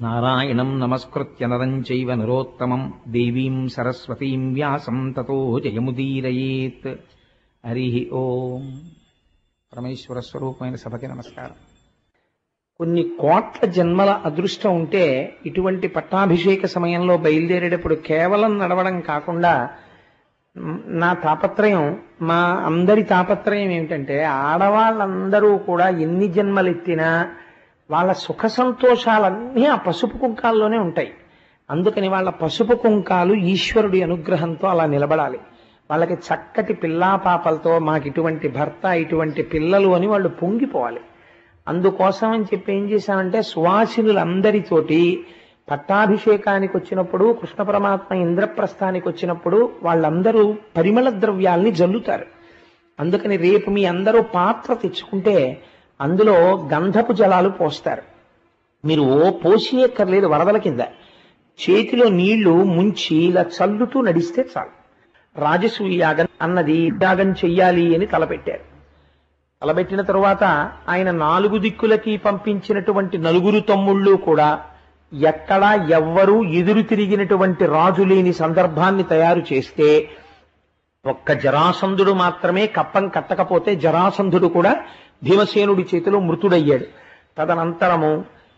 నారాయణం నమస్కృత్య నరం చైవ నరోత్తమం దేవీం సరస్వతీం వ్యాసం తతో జయముదీరయేత్ హరి ఓం పరమేశ్వర స్వరూపమైన సభకి నమస్కారం కొన్ని కోట్ల జన్మల అదృష్టం ఉంటే ఇటువంటి పట్టాభిషేక సమయంలో బయలుదేరేటప్పుడు కేవలం నడవడం కాకుండా మ్, నా తాపత్రయం మా అందరి తాపత్రయం ఏమిటంటే ఆడవాళ్ళందరూ కూడా ఎన్ని జన్మలెత్తినా వాళ్ళ సుఖ సంతోషాలన్నీ ఆ పసుపు కుంకాల్లోనే ఉంటాయి అందుకని వాళ్ళ పసుపు కుంకాలు ఈశ్వరుడి అనుగ్రహంతో అలా నిలబడాలి వాళ్ళకి చక్కటి పిల్లా పాపలతో మాకు ఇటువంటి భర్త ఇటువంటి పిల్లలు అని వాళ్ళు పొంగిపోవాలి అందుకోసం అని చెప్పి ఏం చేశామంటే సువాసినులందరితోటి పట్టాభిషేకానికి వచ్చినప్పుడు కృష్ణ పరమాత్మ ఇంద్రప్రస్థానికి వచ్చినప్పుడు వాళ్ళందరూ పరిమళ ద్రవ్యాల్ని జల్లుతారు అందుకని రేపు మీ అందరూ పాత్ర తెచ్చుకుంటే అందులో గంధపు జలాలు పోస్తారు మీరు ఓ పోసేయక్కర్లేదు వరదల కింద చేతిలో నీళ్లు ముంచి ఇలా చల్లుతూ నడిస్తే చాలు రాజసూయ యాగం అన్నది యాగం చెయ్యాలి అని తలపెట్టారు తలబెట్టిన తరువాత ఆయన నాలుగు దిక్కులకి పంపించినటువంటి నలుగురు తమ్ముళ్ళు కూడా ఎక్కడా ఎవ్వరూ ఎదురు తిరిగినటువంటి రాజు లేని సందర్భాన్ని తయారు చేస్తే ఒక్క జరాసంధుడు మాత్రమే కప్పం కట్టకపోతే జరాసంధుడు కూడా భీమసేనుడి చేతిలో మృతుడయ్యాడు తదనంతరము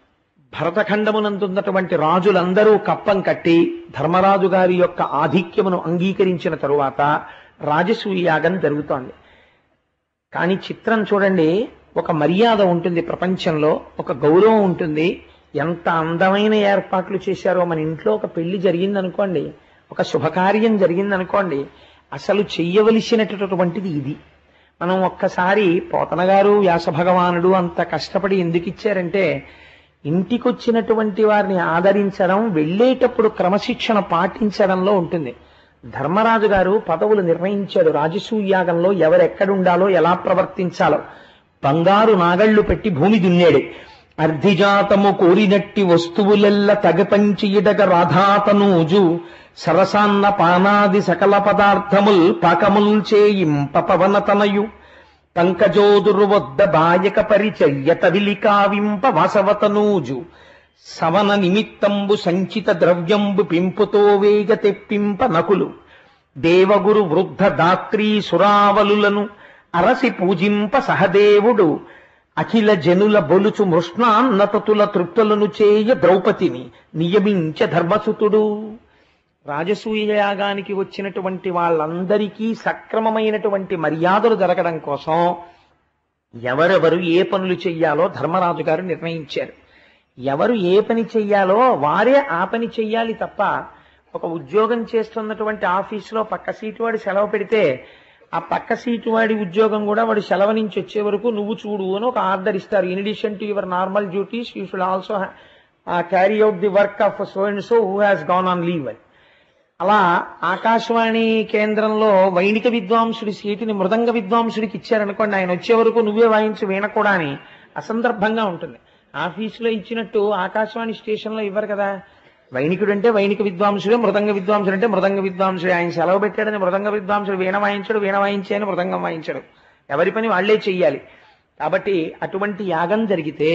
భరతఖండమునందున్నటువంటి రాజులందరూ కప్పం కట్టి ధర్మరాజు గారి యొక్క ఆధిక్యమును అంగీకరించిన తరువాత రాజసూయ యాగం జరుగుతోంది కానీ చిత్రం చూడండి ఒక మర్యాద ఉంటుంది ప్రపంచంలో ఒక గౌరవం ఉంటుంది ఎంత అందమైన ఏర్పాట్లు చేశారో మన ఇంట్లో ఒక పెళ్లి జరిగిందనుకోండి ఒక శుభకార్యం జరిగిందనుకోండి అసలు చెయ్యవలసినటువంటిది ఇది మనం ఒక్కసారి పోతన గారు వ్యాస భగవానుడు అంత కష్టపడి ఎందుకు ఇచ్చారంటే ఇంటికొచ్చినటువంటి వారిని ఆదరించడం వెళ్ళేటప్పుడు క్రమశిక్షణ పాటించడంలో ఉంటుంది ధర్మరాజు గారు పదవులు నిర్ణయించాడు రాజసూయాగంలో ఎవరెక్కడుండాలో ఎలా ప్రవర్తించాలో బంగారు నాగళ్లు పెట్టి భూమి దున్నాడు అర్ధిజాతము కోరినట్టి వస్తువులెల్ల తగపంచియుడగ రాధాతనూజు సరసాన్న పానాది సకల పదార్థముల్ పాకముల్ చేయింప పవనతనయు పంకజోదురు వద్ద బాయక పరిచర్య తవిలికావింప వాసవతనూజు సవన నిమిత్తంబు సంచిత ద్రవ్యంబు పింపుతో వేగ తెప్పింప నకులు దేవగురు వృద్ధ దాత్రీ సురావలులను అరసి పూజింప సహదేవుడు అఖిల జనుల బొలుచు మృష్ణాన్నతతుల తృప్తులను చేయ ద్రౌపదిని నియమించ ధర్మసుతుడు రాజసూయ యాగానికి వచ్చినటువంటి వాళ్ళందరికీ సక్రమమైనటువంటి మర్యాదలు జరగడం కోసం ఎవరెవరు ఏ పనులు చెయ్యాలో ధర్మరాజు గారు నిర్ణయించారు ఎవరు ఏ పని చెయ్యాలో వారే ఆ పని చెయ్యాలి తప్ప ఒక ఉద్యోగం చేస్తున్నటువంటి ఆఫీసులో పక్క సీటు వాడి సెలవు పెడితే ఆ పక్క సీటు వాడి ఉద్యోగం కూడా వాడు సెలవు నుంచి వచ్చే వరకు నువ్వు చూడు అని ఒక ఆర్డర్ ఇస్తారు in addition to your normal duties you should also carry out the work of so and so who has gone on leave అని అలా ఆకాశవాణి కేంద్రంలో వైణిక విద్వాంసుడి సీటుని మృదంగ విద్వాంసుడికి ఇచ్చారనుకోండి ఆయన వచ్చే వరకు నువ్వే వాయించి వీణ కూడా అని అసందర్భంగా ఉంటుంది ఆఫీసులో ఇచ్చినట్టు ఆకాశవాణి స్టేషన్లో ఇవ్వరు కదా వైణికుడు అంటే వైణిక విద్వాంసుడే మృదంగ విద్వాంసుడు అంటే మృదంగ విద్వాంసుడే ఆయన సెలవు పెట్టాడని మృదంగ విద్వాంసుడు వీణ వాయించడు వీణ వాయించే అని మృదంగం వాయించడు ఎవరి పని వాళ్లే చెయ్యాలి కాబట్టి అటువంటి యాగం జరిగితే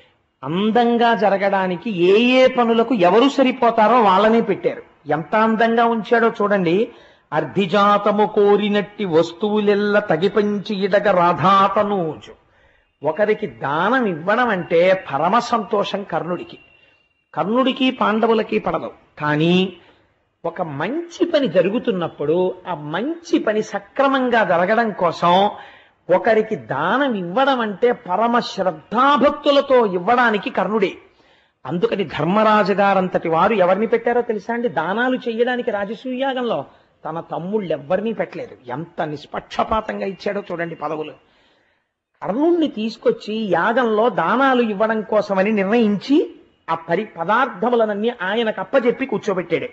అందంగా జరగడానికి ఏ ఏ పనులకు ఎవరు సరిపోతారో వాళ్ళనే పెట్టారు ఎంత అందంగా ఉంచాడో చూడండి అర్ధిజాతము కోరినట్టి వస్తువులెల్ల తగిపంచి ఇడగ రాధాతనూజు ఒకరికి దానం ఇవ్వడం అంటే పరమ సంతోషం కర్ణుడికి కర్ణుడికి పాండవులకి పడదు కానీ ఒక మంచి పని జరుగుతున్నప్పుడు ఆ మంచి పని సక్రమంగా జరగడం కోసం ఒకరికి దానం ఇవ్వడం అంటే పరమ శ్రద్ధాభక్తులతో ఇవ్వడానికి కర్ణుడే అందుకని ధర్మరాజు గారంతటి వారు ఎవరిని పెట్టారో తెలుసా అండి దానాలు చేయడానికి రాజసూయాగంలో తన తమ్ముళ్ళు ఎవ్వరినీ పెట్టలేదు ఎంత నిష్పక్షపాతంగా ఇచ్చాడో చూడండి పదవులు కర్ణుణ్ణి తీసుకొచ్చి యాగంలో దానాలు ఇవ్వడం కోసమని నిర్ణయించి ఆ పరి పదార్థములనన్నీ ఆయనకు అప్పచెప్పి కూర్చోబెట్టాడు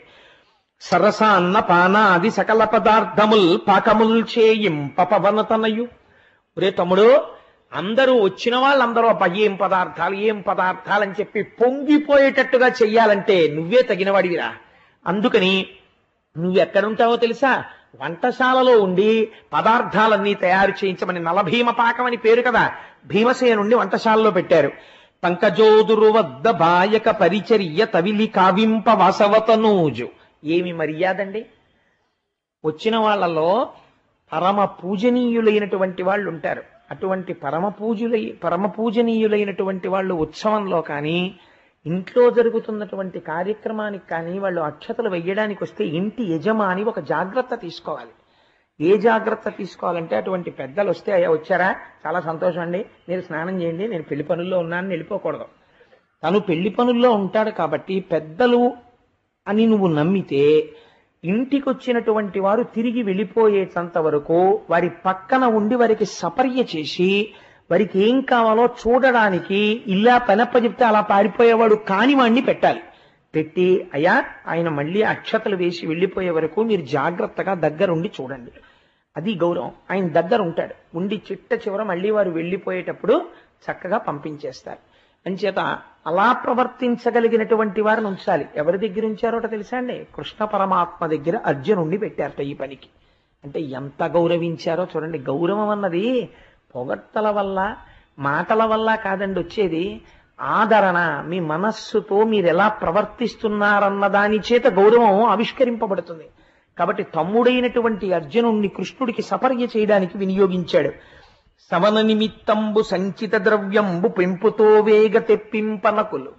సరస అన్న పానాది సకల పదార్థముల్ పాకముల్ చేయింప పవనతనయు ఒరే తమ్ముడు అందరూ వచ్చిన వాళ్ళందరూ అబ్బా ఏం పదార్థాలు ఏం పదార్థాలు అని చెప్పి పొంగిపోయేటట్టుగా చెయ్యాలంటే నువ్వే తగినవాడివిరా అందుకని నువ్వెక్కడుంటావో తెలుసా వంటశాలలో ఉండి పదార్థాలన్నీ తయారు చేయించమని నలభీమ పాకం అని పేరు కదా భీమసేనుండి వంటశాలలో పెట్టారు పంకజోదురు వద్ద బాయక పరిచర్య తవిలి కావింప వాసవతనూజు ఏమి మర్యాదండి వచ్చిన వాళ్ళలో పరమ పూజనీయులైనటువంటి వాళ్ళు ఉంటారు అటువంటి పరమ పూజులై పరమ పూజనీయులైనటువంటి వాళ్ళు ఉత్సవంలో కానీ ఇంట్లో జరుగుతున్నటువంటి కార్యక్రమానికి కానీ వాళ్ళు అక్షతలు వెయ్యడానికి వస్తే ఇంటి యజమాని ఒక జాగ్రత్త తీసుకోవాలి ఏ జాగ్రత్త తీసుకోవాలంటే అటువంటి పెద్దలు వస్తే అయ్యా వచ్చారా చాలా సంతోషం అండి మీరు స్నానం చేయండి నేను పెళ్లి పనుల్లో ఉన్నానని వెళ్ళిపోకూడదు తను పెళ్లి పనుల్లో ఉంటాడు కాబట్టి పెద్దలు అని నువ్వు నమ్మితే ఇంటికి వచ్చినటువంటి వారు తిరిగి వెళ్ళిపోయేటంత వరకు వారి పక్కన ఉండి వారికి సపర్య చేసి వారికి ఏం కావాలో చూడడానికి ఇలా పెనప్ప చెప్తే అలా పారిపోయేవాడు కాని వాణ్ణి పెట్టాలి పెట్టి అయ్యా ఆయన మళ్ళీ అక్షతలు వేసి వెళ్ళిపోయే వరకు మీరు జాగ్రత్తగా దగ్గరుండి చూడండి అది గౌరవం ఆయన దగ్గర ఉంటాడు ఉండి చిట్ట చివర మళ్ళీ వారు వెళ్ళిపోయేటప్పుడు చక్కగా పంపించేస్తారు అంచేత అలా ప్రవర్తించగలిగినటువంటి వారిని ఉంచాలి ఎవరి దగ్గర ఉంచారోట తెలుసా అండి కృష్ణ పరమాత్మ దగ్గర అర్జునుండి పెట్టారట ఈ పనికి అంటే ఎంత గౌరవించారో చూడండి గౌరవం అన్నది పొగడ్తల వల్ల మాటల వల్ల కాదండి వచ్చేది ఆదరణ మీ మనస్సుతో మీరు ఎలా ప్రవర్తిస్తున్నారన్న దాని చేత గౌరవం ఆవిష్కరింపబడుతుంది కాబట్టి తమ్ముడైనటువంటి అర్జునుణ్ణి కృష్ణుడికి సపర్య చేయడానికి వినియోగించాడు సవన నిమిత్తంబు సంచిత ద్రవ్యంబు పెంపుతో వేగ తెప్పింపనకులు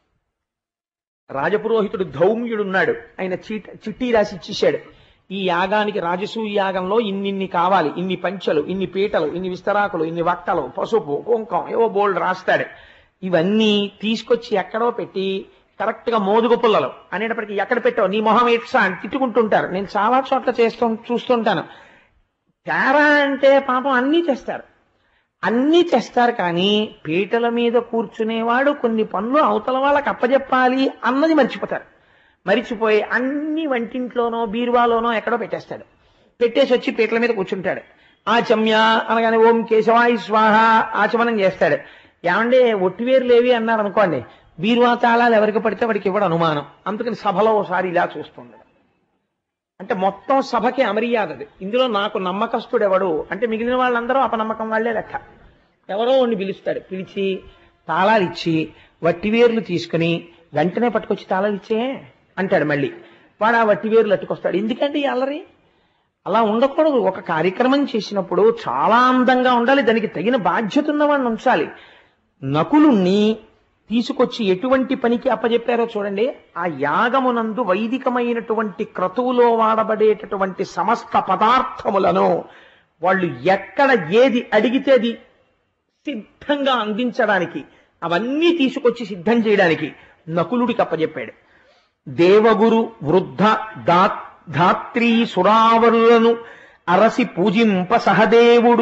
రాజపురోహితుడు ధౌమ్యుడున్నాడు ఆయన చీట చిట్టి రాసి ఇచ్చేశాడు ఈ యాగానికి రాజసూయ యాగంలో ఇన్నిన్ని కావాలి ఇన్ని పంచెలు ఇన్ని పీటలు ఇన్ని విస్తరాకులు ఇన్ని వక్కలు పసుపు కుంకం ఏవో బోల్డ్ రాస్తాడు ఇవన్నీ తీసుకొచ్చి ఎక్కడో పెట్టి కరెక్ట్ గా మోదుగు పుల్లలు అనేటప్పటికి ఎక్కడ పెట్టావు నీ మొహం ఎట్సా అని తిట్టుకుంటుంటారు నేను చాలా చోట్ల చేస్తూ చూస్తుంటాను తేరా అంటే పాపం అన్నీ చేస్తారు అన్నీ చేస్తారు కానీ పీటల మీద కూర్చునేవాడు కొన్ని పనులు అవతల వాళ్ళకి అప్పజెప్పాలి అన్నది మర్చిపోతారు మరిచిపోయి అన్ని వంటింట్లోనో బీరువాలోనో ఎక్కడో పెట్టేస్తాడు పెట్టేసి వచ్చి పీటల మీద కూర్చుంటాడు ఆచమ్య అనగానే ఓం కేశవాయి స్వాహ ఆచమనం చేస్తాడు ఏమంటే ఒట్టివేరులేవి అన్నారు అనుకోండి బీరువా తాళాలు ఎవరికి పడితే వాడికి ఇవ్వడం అనుమానం అందుకని సభలో ఒకసారి ఇలా చూస్తుండడు అంటే మొత్తం సభకి అమర్యాదది ఇందులో నాకు నమ్మకస్తుడెవడు అంటే మిగిలిన వాళ్ళందరూ అపనమ్మకం వాళ్ళే లెక్క ఎవరో వాడిని పిలుస్తాడు పిలిచి తాళాలు ఇచ్చి వట్టివేర్లు తీసుకుని వెంటనే పట్టుకొచ్చి తాళాలు ఇచ్చే అంటాడు మళ్ళీ వాడు ఆ వట్టివేర్లు అట్టుకొస్తాడు ఎందుకంటే ఈ అల్లరి అలా ఉండకూడదు ఒక కార్యక్రమం చేసినప్పుడు చాలా అందంగా ఉండాలి దానికి తగిన బాధ్యత ఉన్నవాడిని ఉంచాలి నకులుణ్ణి తీసుకొచ్చి ఎటువంటి పనికి అప్పజెప్పారో చూడండి ఆ యాగమునందు వైదికమైనటువంటి క్రతువులో వాడబడేటటువంటి సమస్త పదార్థములను వాళ్ళు ఎక్కడ ఏది అడిగితే అది సిద్ధంగా అందించడానికి అవన్నీ తీసుకొచ్చి సిద్ధం చేయడానికి నకులుడికి అప్పజెప్పాడు దేవగురు వృద్ధ దా ధాత్రీ సురావరులను అరసి పూజింప సహదేవుడు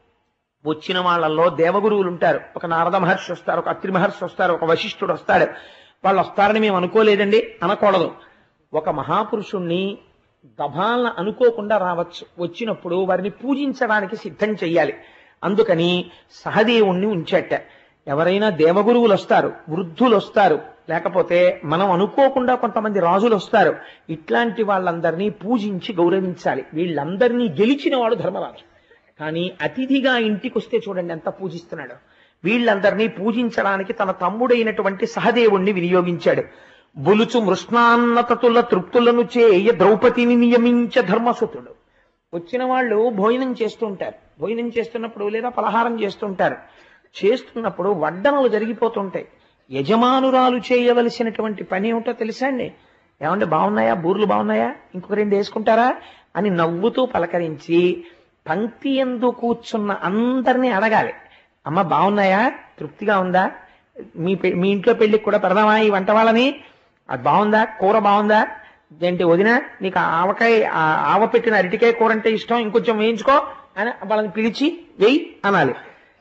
వచ్చిన వాళ్ళల్లో దేవగురువులు ఉంటారు ఒక నారద మహర్షి వస్తారు ఒక అత్రి మహర్షి వస్తారు ఒక వశిష్ఠుడు వస్తాడు వాళ్ళు వస్తారని మేము అనుకోలేదండి అనకూడదు ఒక మహాపురుషుణ్ణి గభాలన అనుకోకుండా రావచ్చు వచ్చినప్పుడు వారిని పూజించడానికి సిద్ధం చెయ్యాలి అందుకని సహదేవుణ్ణి ఉంచేట ఎవరైనా దేవగురువులు వస్తారు వృద్ధులు వస్తారు లేకపోతే మనం అనుకోకుండా కొంతమంది రాజులు వస్తారు ఇట్లాంటి వాళ్ళందరినీ పూజించి గౌరవించాలి వీళ్ళందరినీ గెలిచిన వాడు ధర్మరాజు కానీ అతిథిగా ఇంటికి వస్తే చూడండి ఎంత పూజిస్తున్నాడు వీళ్ళందరినీ పూజించడానికి తన తమ్ముడైనటువంటి సహదేవుణ్ణి వినియోగించాడు బులుచు మృష్ణాన్నతతుల తృప్తులను చేయ ద్రౌపదిని నియమించ ధర్మసుతుడు వచ్చిన వాళ్ళు భోజనం చేస్తుంటారు భోజనం చేస్తున్నప్పుడు లేదా పలహారం చేస్తుంటారు చేస్తున్నప్పుడు వడ్డనలు జరిగిపోతుంటాయి యజమానురాలు చేయవలసినటువంటి పని ఏమిటో తెలుసా అండి ఏమంటే బాగున్నాయా బూర్లు బాగున్నాయా ఇంకొక రెండు వేసుకుంటారా అని నవ్వుతూ పలకరించి పంక్తి ఎందు కూర్చున్న అందరినీ అడగాలి అమ్మ బాగున్నాయా తృప్తిగా ఉందా మీ పె- మీ ఇంట్లో పెళ్లికి కూడా పెడదామా ఈ వంట వాళ్ళని అది బాగుందా కూర బాగుందా ఏంటి వదిన నీకు ఆ ఆవకాయ ఆ ఆవ పెట్టిన అరటికాయ కూర అంటే ఇష్టం ఇంకొంచెం వేయించుకో అని వాళ్ళని పిలిచి వెయ్యి అనాలి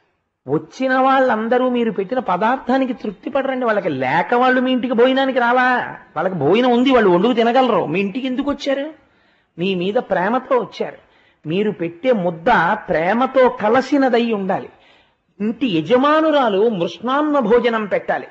వచ్చిన వాళ్ళందరూ మీరు పెట్టిన పదార్థానికి తృప్తి పడరండి వాళ్ళకి లేక వాళ్ళు మీ ఇంటికి భోజనానికి రాలా వాళ్ళకి భోజనం ఉంది వాళ్ళు వండుకు తినగలరు మీ ఇంటికి ఎందుకు వచ్చారు మీ మీద ప్రేమతో వచ్చారు మీరు పెట్టే ముద్ద ప్రేమతో కలసినదై ఉండాలి ఇంటి యజమానురాలు మృష్ణాన్న భోజనం పెట్టాలి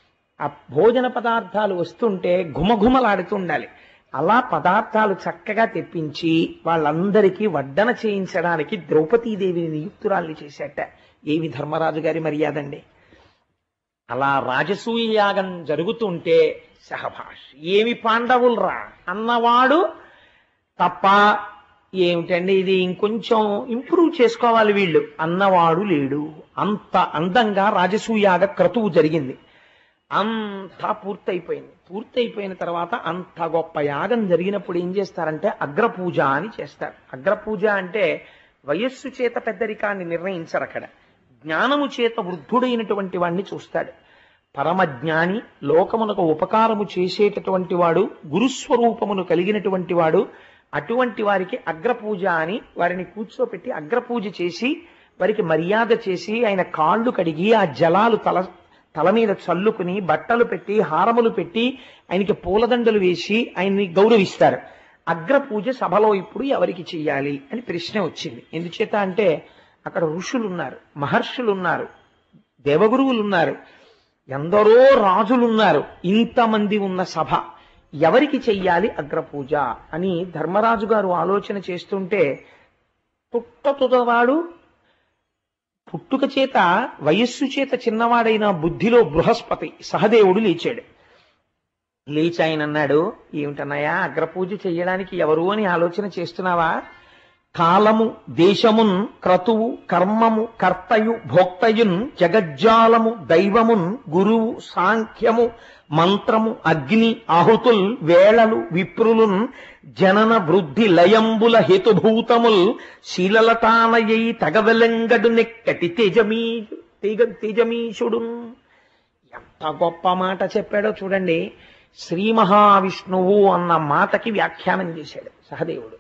ఆ భోజన పదార్థాలు వస్తుంటే ఘుమఘుమలాడుతూ ఉండాలి అలా పదార్థాలు చక్కగా తెప్పించి వాళ్ళందరికీ వడ్డన చేయించడానికి ద్రౌపదీదేవిని నియుక్తురాల్ని చేశాట ఏమి ధర్మరాజు గారి మర్యాద అండి అలా రాజసూయ యాగం జరుగుతుంటే సహభాష్ ఏమి పాండవులరా అన్నవాడు తప్ప ఏమిటండి ఇది ఇంకొంచెం ఇంప్రూవ్ చేసుకోవాలి వీళ్ళు అన్నవాడు లేడు అంత అందంగా రాజసూయాగ క్రతువు జరిగింది అంతా పూర్తయిపోయింది పూర్తయిపోయిన తర్వాత అంత గొప్ప యాగం జరిగినప్పుడు ఏం చేస్తారంటే అగ్రపూజ అని చేస్తారు అగ్రపూజ అంటే వయస్సు చేత పెద్దరికాన్ని నిర్ణయించరు అక్కడ జ్ఞానము చేత వృద్ధుడైనటువంటి వాణ్ణి చూస్తాడు పరమజ్ఞాని లోకమునకు ఉపకారము చేసేటటువంటి వాడు గురుస్వరూపమును కలిగినటువంటి వాడు అటువంటి వారికి అగ్రపూజ అని వారిని కూర్చోపెట్టి అగ్రపూజ చేసి వారికి మర్యాద చేసి ఆయన కాళ్ళు కడిగి ఆ జలాలు తల తల మీద చల్లుకుని బట్టలు పెట్టి హారములు పెట్టి ఆయనకి పూలదండలు వేసి ఆయన్ని గౌరవిస్తారు అగ్రపూజ సభలో ఇప్పుడు ఎవరికి చెయ్యాలి అని ప్రశ్న వచ్చింది ఎందుచేత అంటే అక్కడ ఋషులు ఉన్నారు మహర్షులు ఉన్నారు దేవగురువులు ఉన్నారు ఎందరో రాజులున్నారు ఇంతమంది ఉన్న సభ ఎవరికి చెయ్యాలి అగ్రపూజ అని ధర్మరాజు గారు ఆలోచన చేస్తుంటే పుట్టతుదవాడు పుట్టుక చేత వయస్సు చేత చిన్నవాడైన బుద్ధిలో బృహస్పతి సహదేవుడు లేచాడు లేచి ఆయన అన్నాడు ఏమిటన్నాయా అగ్రపూజ చెయ్యడానికి ఎవరు అని ఆలోచన చేస్తున్నావా కాలము దేశమున్ క్రతువు కర్మము కర్తయు భోక్తయున్ జగజ్జాలము దైవమున్ గురువు సాంఖ్యము మంత్రము అగ్ని ఆహుతుల్ వేళలు విప్రులున్ జనన వృద్ధి లయంబుల హేతుభూతముల్ శీలలతానయై తగవెలంగడు నెక్కటి తేజమీ తేజ తేజమీషుడున్ ఎంత గొప్ప మాట చెప్పాడో చూడండి శ్రీ మహావిష్ణువు అన్న మాటకి వ్యాఖ్యానం చేశాడు సహదేవుడు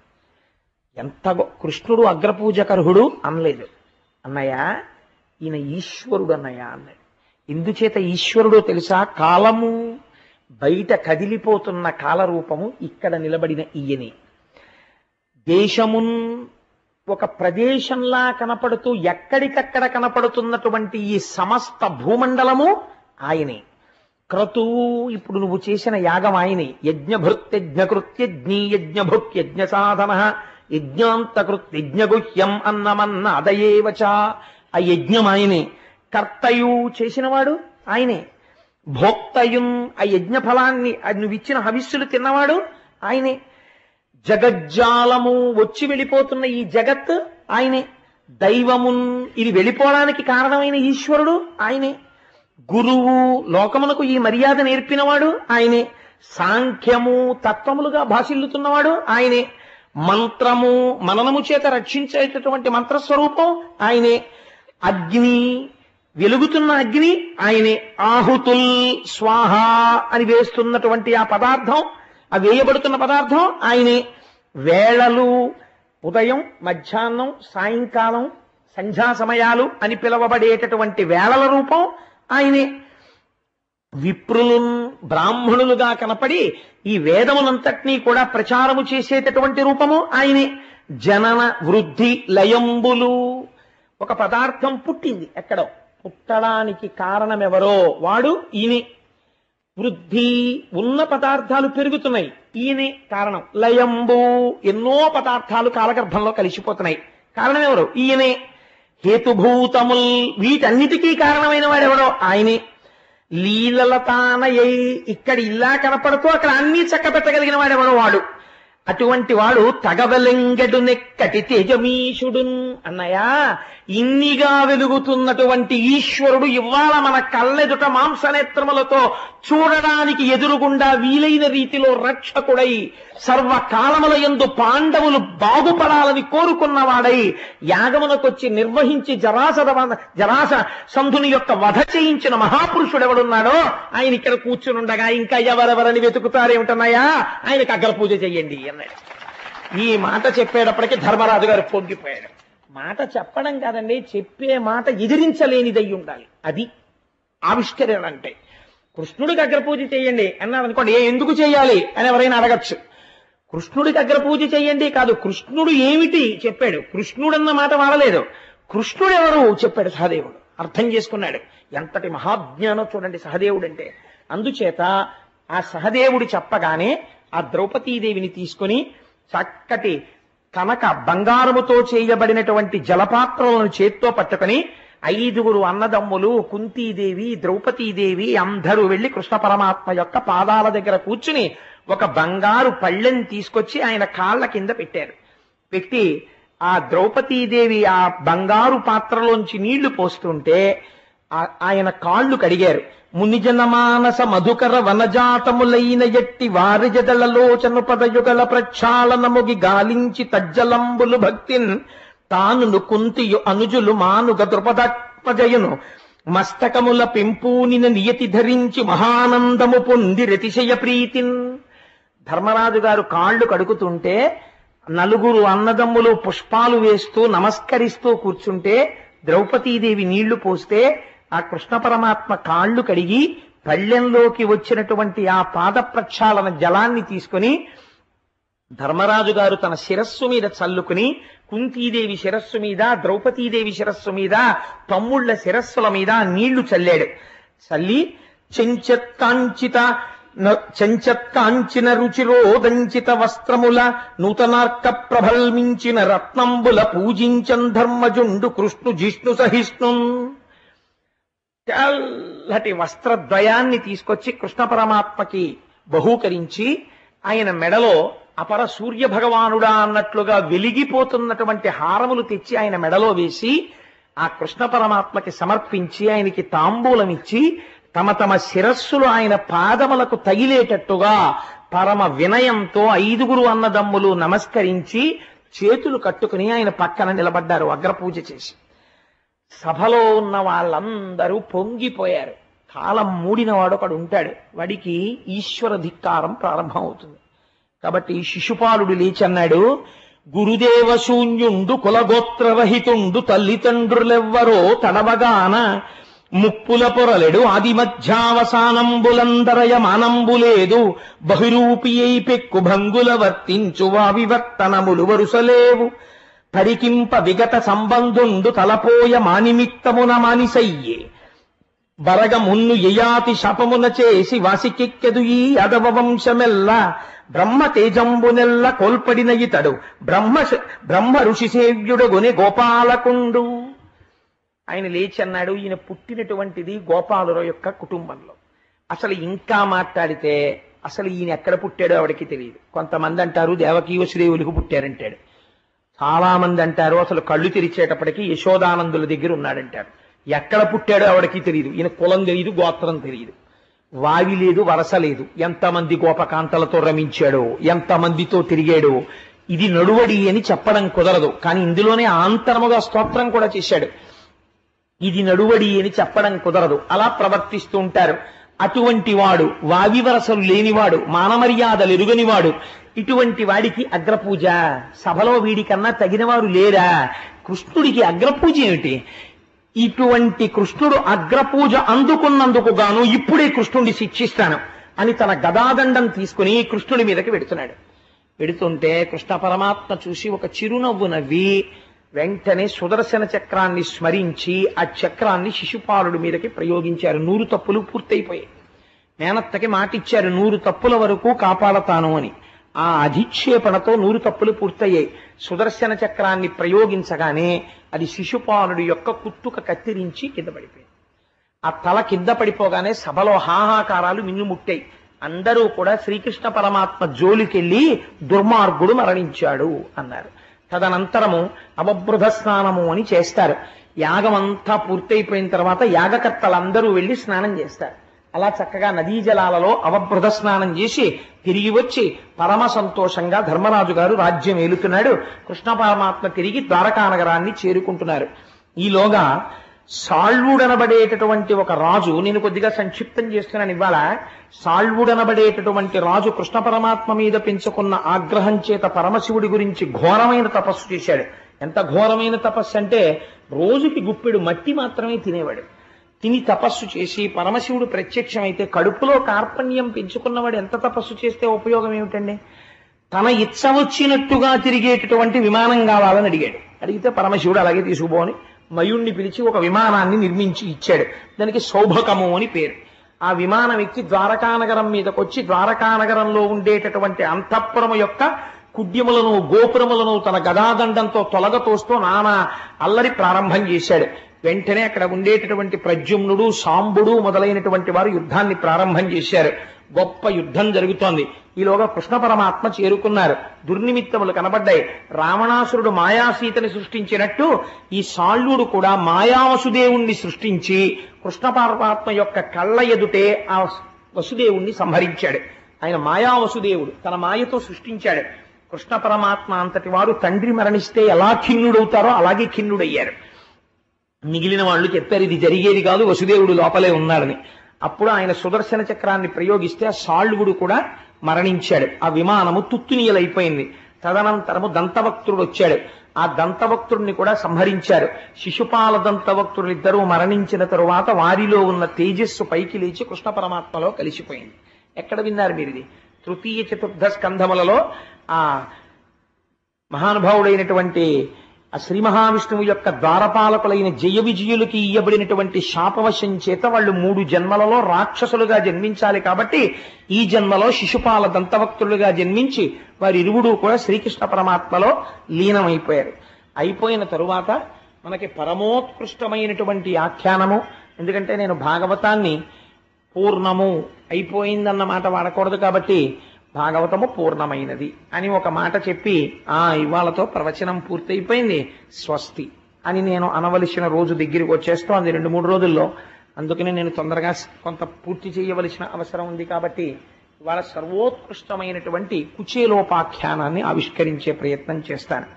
ఎంత గొ- కృష్ణుడు అగ్రపూజకర్హుడు అనలేదు అన్నయ్య ఈయన ఈశ్వరుడు అన్నయ్య అన్నాడు ఎందుచేత ఈశ్వరుడో తెలుసా కాలము బయట కదిలిపోతున్న కాలరూపము ఇక్కడ నిలబడిన ఈయనే దేశమున్ ఒక ప్రదేశంలా కనపడుతూ ఎక్కడికక్కడ కనపడుతున్నటువంటి ఈ సమస్త భూమండలము ఆయనే క్రతువు ఇప్పుడు నువ్వు చేసిన యాగం ఆయనే యజ్ఞభృత్యజ్ఞకృత్యజ్ఞీ యజ్ఞభుక్యజ్ఞ సాధన యజ్ఞాంతకృత్యజ్ఞగుహ్యం అన్నమన్న అదయేవచ ఆ యజ్ఞం ఆయనే కర్తయు చేసినవాడు ఆయనే భోక్తయున్ ఆ యజ్ఞ ఫలాన్ని అది నువ్వు ఇచ్చిన హవిస్సులు తిన్నవాడు ఆయనే జగజ్జాలము వచ్చి వెళ్ళిపోతున్న ఈ జగత్ ఆయనే దైవమున్ ఇది వెళ్ళిపోవడానికి కారణమైన ఈశ్వరుడు ఆయనే గురువు లోకమునకు ఈ మర్యాద నేర్పినవాడు ఆయనే సాంఖ్యము తత్వములుగా భాషిల్లుతున్నవాడు ఆయనే మంత్రము మననము చేత రక్షించేటటువంటి మంత్రస్వరూపం ఆయనే అగ్ని వెలుగుతున్న అగ్ని ఆయనే ఆహుతుల్ స్వాహ అని వేస్తున్నటువంటి ఆ పదార్థం ఆ వేయబడుతున్న పదార్థం ఆయనే వేళలు ఉదయం మధ్యాహ్నం సాయంకాలం సంధ్యా సమయాలు అని పిలువబడేటటువంటి వేళల రూపం ఆయనే విప్రులు బ్రాహ్మణులుగా కనపడి ఈ వేదమునంతటినీ కూడా ప్రచారము చేసేటటువంటి రూపము ఆయనే జనన వృద్ధి లయంబులు ఒక పదార్థం పుట్టింది ఎక్కడో పుట్టడానికి కారణమెవరో వాడు ఈయనే వృద్ధి ఉన్న పదార్థాలు పెరుగుతున్నాయి ఈయనే కారణం లయంబు ఎన్నో పదార్థాలు కాలగర్భంలో కలిసిపోతున్నాయి కారణం ఎవరు ఈయనే హేతుభూతముల్ వీటన్నిటికీ కారణమైన వాడెవడో ఆయనే లీలలతానయై ఇక్కడ ఇలా కనపడుతూ అక్కడ అన్ని చక్కబెట్టగలిగిన వాడెవడో వాడు అటువంటి వాడు తగవలెంగడు నెక్కటి తేజమీషుడున్ అన్నయ్య ఇన్నిగా వెలుగుతున్నటువంటి ఈశ్వరుడు ఇవాళ మన కళ్ళెదుట మాంసనేత్రములతో చూడడానికి ఎదురుగుండా వీలైన రీతిలో రక్షకుడై సర్వకాలముల యందు పాండవులు బాగుపడాలని కోరుకున్నవాడై యాగమునకొచ్చి నిర్వహించి జరాసద జరాస సంధుని యొక్క వధ చేయించిన మహాపురుషుడు ఎవడున్నాడో ఆయన ఇక్కడ కూర్చునుండగా ఇంకా ఎవరెవరని వెతుకుతారేమిటన్నాయా ఆయనకు అగ్ర పూజ చెయ్యండి అన్నాడు ఈ మాట చెప్పేటప్పటికి ధర్మరాజు గారు పొంగిపోయాడు మాట చెప్పడం కాదండి చెప్పే మాట ఎదిరించలేనిదై ఉండాలి అది ఆవిష్కరణ అంటే కృష్ణుడికి అగ్రపూజ చేయండి అన్నారు అనుకోండి ఏ ఎందుకు చేయాలి అని ఎవరైనా అడగచ్చు కృష్ణుడికి అగ్రపూజ చేయండి కాదు కృష్ణుడు ఏమిటి చెప్పాడు కృష్ణుడు అన్న మాట వాడలేదు కృష్ణుడు ఎవరు చెప్పాడు సహదేవుడు అర్థం చేసుకున్నాడు ఎంతటి మహాజ్ఞానం చూడండి సహదేవుడు అంటే అందుచేత ఆ సహదేవుడు చెప్పగానే ఆ ద్రౌపదీదేవిని తీసుకొని చక్కటి కనక బంగారముతో చేయబడినటువంటి జలపాత్రలను చేత్తో పట్టుకొని ఐదుగురు అన్నదమ్ములు కుంతీదేవి ద్రౌపదీదేవి అందరూ వెళ్లి కృష్ణ పరమాత్మ యొక్క పాదాల దగ్గర కూర్చుని ఒక బంగారు పళ్ళెని తీసుకొచ్చి ఆయన కాళ్ళ కింద పెట్టారు పెట్టి ఆ ద్రౌపదీదేవి ఆ బంగారు పాత్రలోంచి నీళ్లు పోస్తుంటే ఆ- ఆయన కాళ్ళు కడిగారు మునిజనమానస మధుకర వనజాతములైన ఎట్టి వారి జదలలోచను పదయుగల ప్రక్షాళనముగి గాలించి తజ్జలంబులు భక్తిన్ తానును కుంతియు అనుజులు మానుగ ద్రుపదత్మజయును మస్తకముల పెంపూనిన నియతి ధరించి మహానందము పొంది రతిశయ ప్రీతిన్ ధర్మరాజు గారు కాళ్ళు కడుగుతుంటే నలుగురు అన్నదమ్ములు పుష్పాలు వేస్తూ నమస్కరిస్తూ కూర్చుంటే ద్రౌపదీదేవి నీళ్లు పోస్తే ఆ కృష్ణ పరమాత్మ కాళ్ళు కడిగి పళ్ళెంలోకి వచ్చినటువంటి ఆ పాద ప్రక్షాళన జలాన్ని తీసుకుని ధర్మరాజు గారు తన శిరస్సు మీద చల్లుకుని కుంతీదేవి శిరస్సు మీద ద్రౌపదీదేవి శిరస్సు మీద తమ్ముళ్ల శిరస్సుల మీద నీళ్లు చల్లాడు చల్లి చెంచెత్కాంచిత న- చెంచెత్కాంచిన రుచిరోదంచిత వస్త్రముల నూతనార్క ప్రభల్మించిన రత్నంబుల పూజించన్ ధర్మజుండు కృష్ణు జిష్ణు సహిష్ణు తెల్లటి వస్త్రద్వయాన్ని తీసుకొచ్చి కృష్ణ పరమాత్మకి బహూకరించి ఆయన మెడలో అపర సూర్య భగవానుడా అన్నట్లుగా వెలిగిపోతున్నటువంటి హారములు తెచ్చి ఆయన మెడలో వేసి ఆ కృష్ణ పరమాత్మకి సమర్పించి ఆయనకి తాంబూలం ఇచ్చి తమ తమ శిరస్సులు ఆయన పాదములకు తగిలేటట్టుగా పరమ వినయంతో ఐదుగురు అన్నదమ్ములు నమస్కరించి చేతులు కట్టుకుని ఆయన పక్కన నిలబడ్డారు అగ్రపూజ చేసి సభలో ఉన్న వాళ్ళందరూ పొంగిపోయారు కాలం మూడిన వాడు ఒకడు ఉంటాడు వాడికి ఈశ్వర ధిక్కారం ప్రారంభం అవుతుంది కాబట్టి శిశుపాలుడు లేచన్నాడు గురుదేవ శూన్యుండు కులగోత్రరహితుండు తల్లిదండ్రులెవ్వరో తడవగాన ముప్పుల పొరలెడు ఆది మధ్యావసానంబులందరయ మానంబులేదు బహిరూపి అయి పెక్కు భంగుల వర్తించు వివర్తనములు వరుసలేవు పరికింప విగత సంబంధుండు తలపోయ మానిమిత్తమున మానిసయ్యే బరగ మున్ను యయాతి శపమున చేసి వాసికెక్కెదు ఈ అదవ వంశమెల్ల బ్రహ్మ తేజంబునెల్ల కోల్పడిన ఇతడు బ్రహ్మ బ్రహ్మ ఋషి సేవ్యుడుగుని గోపాలకుండు ఆయన లేచి అన్నాడు ఈయన పుట్టినటువంటిది గోపాలుల యొక్క కుటుంబంలో అసలు ఇంకా మాట్లాడితే అసలు ఈయన ఎక్కడ పుట్టాడో ఆవిడకి తెలియదు కొంతమంది అంటారు దేవకీ వసుదేవులకు పుట్టారంటాడు చాలా మంది అంటారు అసలు కళ్ళు తెరిచేటప్పటికి యశోదానందుల దగ్గర ఉన్నాడంటారు ఎక్కడ పుట్టాడో ఆవిడకి తెలియదు ఈయన కులం తెలియదు గోత్రం తెలియదు వావి లేదు వరస లేదు ఎంతమంది గోపకాంతలతో రమించాడో ఎంతమందితో తిరిగాడో ఇది నడువడి అని చెప్పడం కుదరదు కానీ ఇందులోనే ఆంతరముగా స్తోత్రం కూడా చేశాడు ఇది నడువడి అని చెప్పడం కుదరదు అలా ప్రవర్తిస్తూ ఉంటారు అటువంటి వాడు వావి వరసలు లేనివాడు మానమర్యాదలు ఎరుగనివాడు ఇటువంటి వాడికి అగ్రపూజ సభలో వీడికన్నా తగినవారు లేరా కృష్ణుడికి అగ్రపూజ ఏమిటి ఇటువంటి కృష్ణుడు అగ్రపూజ అందుకున్నందుకు గాను ఇప్పుడే కృష్ణుడిని శిక్షిస్తాను అని తన గదాదండం తీసుకుని కృష్ణుడి మీదకి వెడుతున్నాడు వెడుతుంటే కృష్ణ పరమాత్మ చూసి ఒక చిరునవ్వు నవ్వి వెంటనే సుదర్శన చక్రాన్ని స్మరించి ఆ చక్రాన్ని శిశుపాలుడి మీదకి ప్రయోగించారు నూరు తప్పులు పూర్తయిపోయాయి మేనత్తకి మాటిచ్చారు నూరు తప్పుల వరకు కాపాడతాను అని ఆ అధిక్షేపణతో నూరు తప్పులు పూర్తయ్యాయి సుదర్శన చక్రాన్ని ప్రయోగించగానే అది శిశుపాలుడి యొక్క కుత్తుక కత్తిరించి కింద పడిపోయింది ఆ తల కింద పడిపోగానే సభలో హాహాకారాలు మిన్నుముట్టాయి అందరూ కూడా శ్రీకృష్ణ పరమాత్మ జోలికెళ్ళి దుర్మార్గుడు మరణించాడు అన్నారు తదనంతరము అవబృధ స్నానము అని చేస్తారు యాగం అంతా పూర్తయిపోయిన తర్వాత యాగకర్తలందరూ వెళ్లి స్నానం చేస్తారు అలా చక్కగా నదీ జలాలలో అవబృధ స్నానం చేసి తిరిగి వచ్చి పరమ సంతోషంగా ధర్మరాజు గారు రాజ్యం ఏలుతున్నాడు కృష్ణ పరమాత్మ తిరిగి ద్వారకా నగరాన్ని చేరుకుంటున్నారు ఈలోగా సాళ్వుడనబడేటటువంటి ఒక రాజు నేను కొద్దిగా సంక్షిప్తం చేస్తున్నాను ఇవాళ సాళ్వుడనబడేటటువంటి రాజు కృష్ణ పరమాత్మ మీద పెంచుకున్న ఆగ్రహం చేత పరమశివుడి గురించి ఘోరమైన తపస్సు చేశాడు ఎంత ఘోరమైన తపస్సు అంటే రోజుకి గుప్పెడు మట్టి మాత్రమే తినేవాడు తిని తపస్సు చేసి పరమశివుడు ప్రత్యక్షమైతే కడుపులో కార్పణ్యం పెంచుకున్నవాడు ఎంత తపస్సు చేస్తే ఉపయోగం ఏమిటండి తన ఇచ్చ వచ్చినట్టుగా తిరిగేటటువంటి విమానం కావాలని అడిగాడు అడిగితే పరమశివుడు అలాగే తీసుకుపోని మయుణ్ణి పిలిచి ఒక విమానాన్ని నిర్మించి ఇచ్చాడు దానికి సౌభకము అని పేరు ఆ విమానం ఎక్కి ద్వారకానగరం మీదకొచ్చి ద్వారకానగరంలో ఉండేటటువంటి అంతఃపురము యొక్క కుడ్యములను గోపురములను తన గదాదండంతో తొలగతోస్తూ నానా అల్లరి ప్రారంభం చేశాడు వెంటనే అక్కడ ఉండేటటువంటి ప్రద్యుమ్నుడు సాంబుడు మొదలైనటువంటి వారు యుద్ధాన్ని ప్రారంభం చేశారు గొప్ప యుద్ధం జరుగుతోంది ఈలోగా కృష్ణ పరమాత్మ చేరుకున్నారు దుర్నిమిత్తములు కనబడ్డాయి రావణాసురుడు మాయాసీతని సృష్టించినట్టు ఈ సాళ్యుడు కూడా మాయావసుదేవుణ్ణి సృష్టించి కృష్ణ పరమాత్మ యొక్క కళ్ళ ఎదుటే ఆ వసుదేవుణ్ణి సంహరించాడు ఆయన మాయా వసుదేవుడు తన మాయతో సృష్టించాడు కృష్ణ పరమాత్మ అంతటి వారు తండ్రి మరణిస్తే ఎలా ఖిన్నుడవుతారో అలాగే ఖిన్నుడయ్యారు మిగిలిన వాళ్ళు చెప్పారు ఇది జరిగేది కాదు వసుదేవుడు లోపలే ఉన్నాడని అప్పుడు ఆయన సుదర్శన చక్రాన్ని ప్రయోగిస్తే ఆ సాళ్వుడు కూడా మరణించాడు ఆ విమానము తుత్తునీయలైపోయింది తదనంతరము దంతభక్తుడు వచ్చాడు ఆ దంతభక్తుడిని కూడా సంహరించారు శిశుపాల దంతభక్తులు ఇద్దరూ మరణించిన తరువాత వారిలో ఉన్న తేజస్సు పైకి లేచి కృష్ణ పరమాత్మలో కలిసిపోయింది ఎక్కడ విన్నారు మీరు ఇది తృతీయ చతుర్థ స్కంధములలో ఆ మహానుభావుడైనటువంటి ఆ శ్రీ మహావిష్ణువు యొక్క ద్వారపాలకులైన జయ విజయులకి ఇయ్యబడినటువంటి శాపవశం చేత వాళ్ళు మూడు జన్మలలో రాక్షసులుగా జన్మించాలి కాబట్టి ఈ జన్మలో శిశుపాల దంతభక్తులుగా జన్మించి వారి ఇరువుడు కూడా శ్రీకృష్ణ పరమాత్మలో లీనమైపోయారు అయిపోయిన తరువాత మనకి పరమోత్కృష్టమైనటువంటి ఆఖ్యానము ఎందుకంటే నేను భాగవతాన్ని పూర్ణము అయిపోయిందన్న మాట వాడకూడదు కాబట్టి భాగవతము పూర్ణమైనది అని ఒక మాట చెప్పి ఆ ఇవాళతో ప్రవచనం పూర్తయిపోయింది స్వస్తి అని నేను అనవలసిన రోజు దగ్గరికి వచ్చేస్తోంది రెండు మూడు రోజుల్లో అందుకని నేను తొందరగా కొంత పూర్తి చేయవలసిన అవసరం ఉంది కాబట్టి ఇవాళ సర్వోత్కృష్టమైనటువంటి కుచేలోపాఖ్యానాన్ని ఆవిష్కరించే ప్రయత్నం చేస్తాను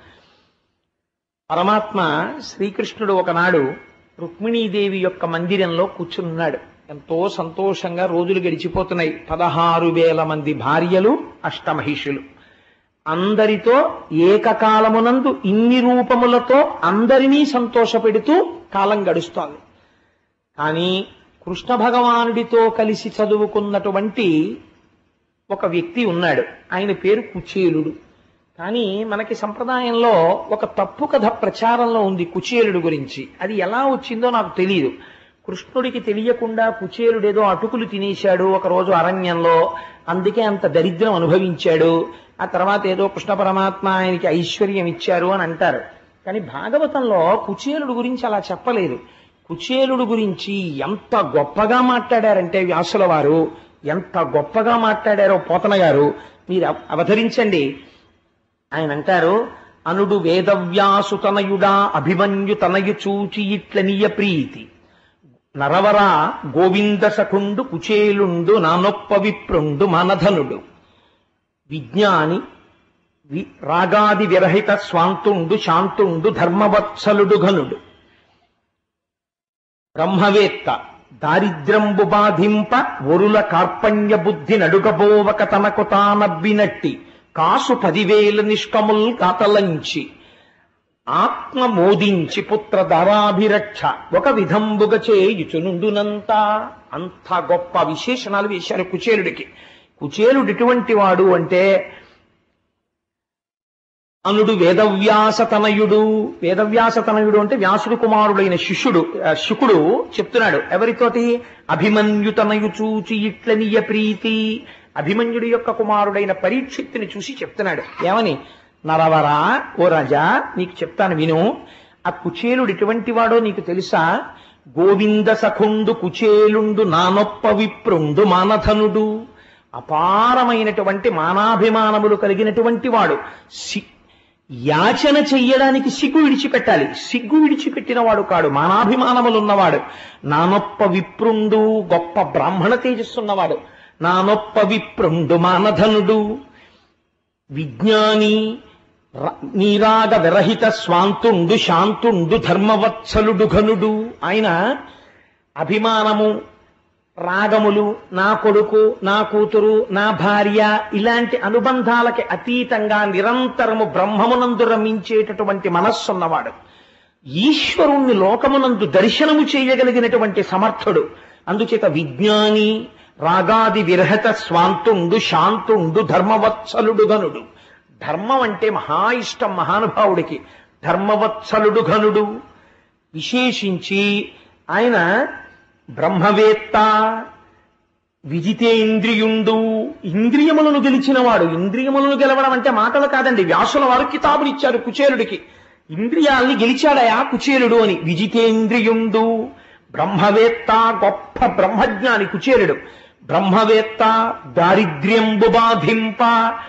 పరమాత్మ శ్రీకృష్ణుడు ఒకనాడు రుక్మిణీదేవి యొక్క మందిరంలో కూర్చున్నాడు ఎంతో సంతోషంగా రోజులు గడిచిపోతున్నాయి పదహారు వేల మంది భార్యలు అష్టమహిషులు అందరితో ఏకకాలమునందు ఇన్ని రూపములతో అందరినీ సంతోషపెడుతూ కాలం గడుస్తోంది కానీ కృష్ణ భగవానుడితో కలిసి చదువుకున్నటువంటి ఒక వ్యక్తి ఉన్నాడు ఆయన పేరు కుచేలుడు కానీ మనకి సంప్రదాయంలో ఒక తప్పు కథ ప్రచారంలో ఉంది కుచేలుడు గురించి అది ఎలా వచ్చిందో నాకు తెలియదు కృష్ణుడికి తెలియకుండా కుచేలుడేదో అటుకులు తినేశాడు ఒక రోజు అరణ్యంలో అందుకే అంత దరిద్రం అనుభవించాడు ఆ తర్వాత ఏదో కృష్ణ పరమాత్మ ఆయనకి ఐశ్వర్యం ఇచ్చారు అని అంటారు కానీ భాగవతంలో కుచేలుడు గురించి అలా చెప్పలేదు కుచేలుడు గురించి ఎంత గొప్పగా మాట్లాడారంటే వ్యాసుల వారు ఎంత గొప్పగా మాట్లాడారో పోతన గారు మీరు అవ- అవతరించండి ఆయన అంటారు అనుడు వేదవ్యాసుతనయుడా అభిమన్యు తనయు చూచి ఇట్లనియ ప్రీతి నరవర గోవింద సఖుండు కుచేలుండు నానొప్ప విప్రుండు మనధనుడు విజ్ఞాని వి రాగాది విరహిత స్వాంతుండు శాంతుండు ధర్మవత్సలుడు ఘనుడు బ్రహ్మవేత్త దారిద్ర్యంబు బాధింప ఒరుల కార్పణ్య బుద్ధి నడుగబోవక తనకు తానబ్బినట్టి కాసు పదివేల నిష్కముల్ కాతలంచి ఆత్మ మోదించి పుత్ర ధరాభిరక్ష ఒక విధంబుగ చేయుచునుండునంత అంత గొప్ప విశేషణాలు వేశారు కుచేలుడికి కుచేలుడు ఎటువంటి వాడు అంటే అనుడు వేదవ్యాస తనయుడు వేదవ్యాస తనయుడు అంటే వ్యాసుడు కుమారుడైన శిష్యుడు ఆ, శుకుడు చెప్తున్నాడు ఎవరితోటి అభిమన్యు తనయు చూచి ఇట్లనియ ప్రీతి అభిమన్యుడి యొక్క కుమారుడైన పరీక్షిత్తుని చూసి చెప్తున్నాడు ఏమని నరవరా ఓ రాజా నీకు చెప్తాను విను ఆ కుచేలుడు ఎటువంటి వాడో నీకు తెలుసా గోవింద సఖుండు కుచేలుండు నానొప్ప విప్రుండు మానధనుడు అపారమైనటువంటి మానాభిమానములు కలిగినటువంటి వాడు సి యాచన చెయ్యడానికి సిగ్గు విడిచిపెట్టాలి సిగ్గు విడిచిపెట్టిన వాడు కాడు మానాభిమానములున్నవాడు నానొప్ప విప్రుండు గొప్ప బ్రాహ్మణ తేజస్సున్నవాడు నానొప్ప విప్రుండు మానధనుడు విజ్ఞాని ర- నీరాగ విరహిత స్వాంతుండు శాంతుండు ధర్మవత్సలుడు ఘనుడు ఆయన అభిమానము రాగములు నా కొడుకు నా కూతురు నా భార్య ఇలాంటి అనుబంధాలకి అతీతంగా నిరంతరము బ్రహ్మమునందు రమించేటటువంటి మనస్సున్నవాడు ఈశ్వరుణ్ణి లోకమునందు దర్శనము చేయగలిగినటువంటి సమర్థుడు అందుచేత విజ్ఞాని రాగాది విరహత స్వాంతుండు శాంతుండు ధర్మవత్సలుడు గనుడు ధర్మం అంటే మహా ఇష్టం మహానుభావుడికి ధర్మవత్సలుడు ఘనుడు విశేషించి ఆయన బ్రహ్మవేత్త విజితేంద్రియుండు ఇంద్రియములను గెలిచినవాడు ఇంద్రియములను గెలవడం అంటే మాటలు కాదండి వ్యాసుల వారు కితాబులు ఇచ్చారు కుచేలుడికి ఇంద్రియాల్ని గెలిచాడయా కుచేలుడు అని విజితేంద్రియుండు బ్రహ్మవేత్త గొప్ప బ్రహ్మజ్ఞాని కుచేలుడు బ్రహ్మవేత్త దారిద్ర్యంబు బాధింప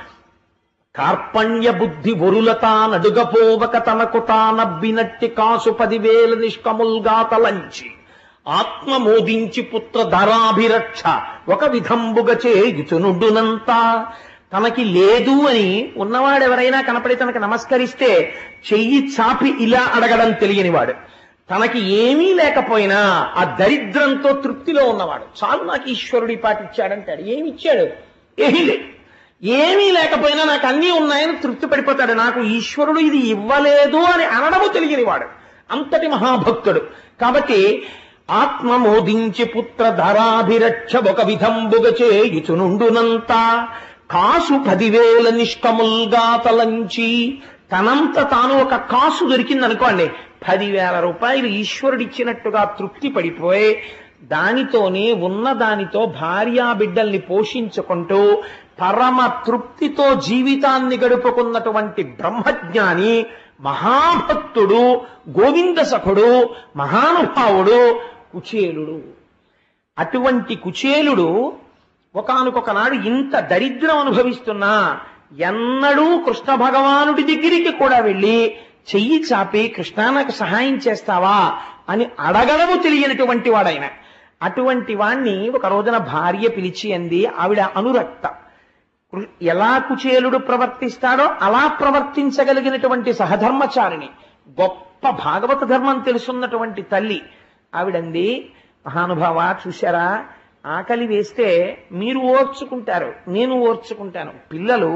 కార్పణ్య బుద్ధి వరులత నడుగపోవక తనకు తానబ్బినట్టి కాసు పదివేల నిష్కముల్గా తలంచి ఆత్మ మోదించి పుత్ర ధరాభిరక్ష ఒక విధంబుగ చేయుచునుడునంతా తనకి లేదు అని ఉన్నవాడెవరైనా కనపడి తనకు నమస్కరిస్తే చెయ్యి చాపి ఇలా అడగడం తెలియనివాడు తనకి ఏమీ లేకపోయినా ఆ దరిద్రంతో తృప్తిలో ఉన్నవాడు చాలు నాకు ఈశ్వరుడి పాటిచ్చాడంటాడు ఏమి ఇచ్చాడు ఏమీ లేదు ఏమీ లేకపోయినా నాకు అన్నీ ఉన్నాయని తృప్తి పడిపోతాడు నాకు ఈశ్వరుడు ఇది ఇవ్వలేదు అని అనడము తెలియనివాడు అంతటి మహాభక్తుడు కాబట్టి ఆత్మ మోదించి పుత్ర ధరాభిరక్ష ఒక విధంబుగ చేయుచునుండునంత కాసు పదివేల నిష్కముల్గా తలంచి తనంత తాను ఒక కాసు దొరికిందనుకోండి పదివేల రూపాయలు ఈశ్వరుడిచ్చినట్టుగా తృప్తి పడిపోయి దానితోనే ఉన్న దానితో భార్యా బిడ్డల్ని పోషించుకుంటూ పరమ తృప్తితో జీవితాన్ని గడుపుకున్నటువంటి బ్రహ్మజ్ఞాని మహాభక్తుడు గోవింద సఖుడు మహానుభావుడు కుచేలుడు అటువంటి కుచేలుడు ఒకనకొక నాడు ఇంత దరిద్రం అనుభవిస్తున్నా ఎన్నడూ కృష్ణ భగవానుడి దగ్గరికి కూడా వెళ్ళి చెయ్యి చాపి కృష్ణ నాకు సహాయం చేస్తావా అని అడగడము తెలియనటువంటి వాడైన అటువంటి వాణ్ణి ఒక రోజున భార్య పిలిచి అంది ఆవిడ అనురక్త కృ- ఎలా కుచేలుడు ప్రవర్తిస్తాడో అలా ప్రవర్తించగలిగినటువంటి సహధర్మచారిణి గొప్ప భాగవత ధర్మం తెలుసున్నటువంటి తల్లి ఆవిడంది మహానుభావ చూశారా ఆకలి వేస్తే మీరు ఓర్చుకుంటారు నేను ఓర్చుకుంటాను పిల్లలు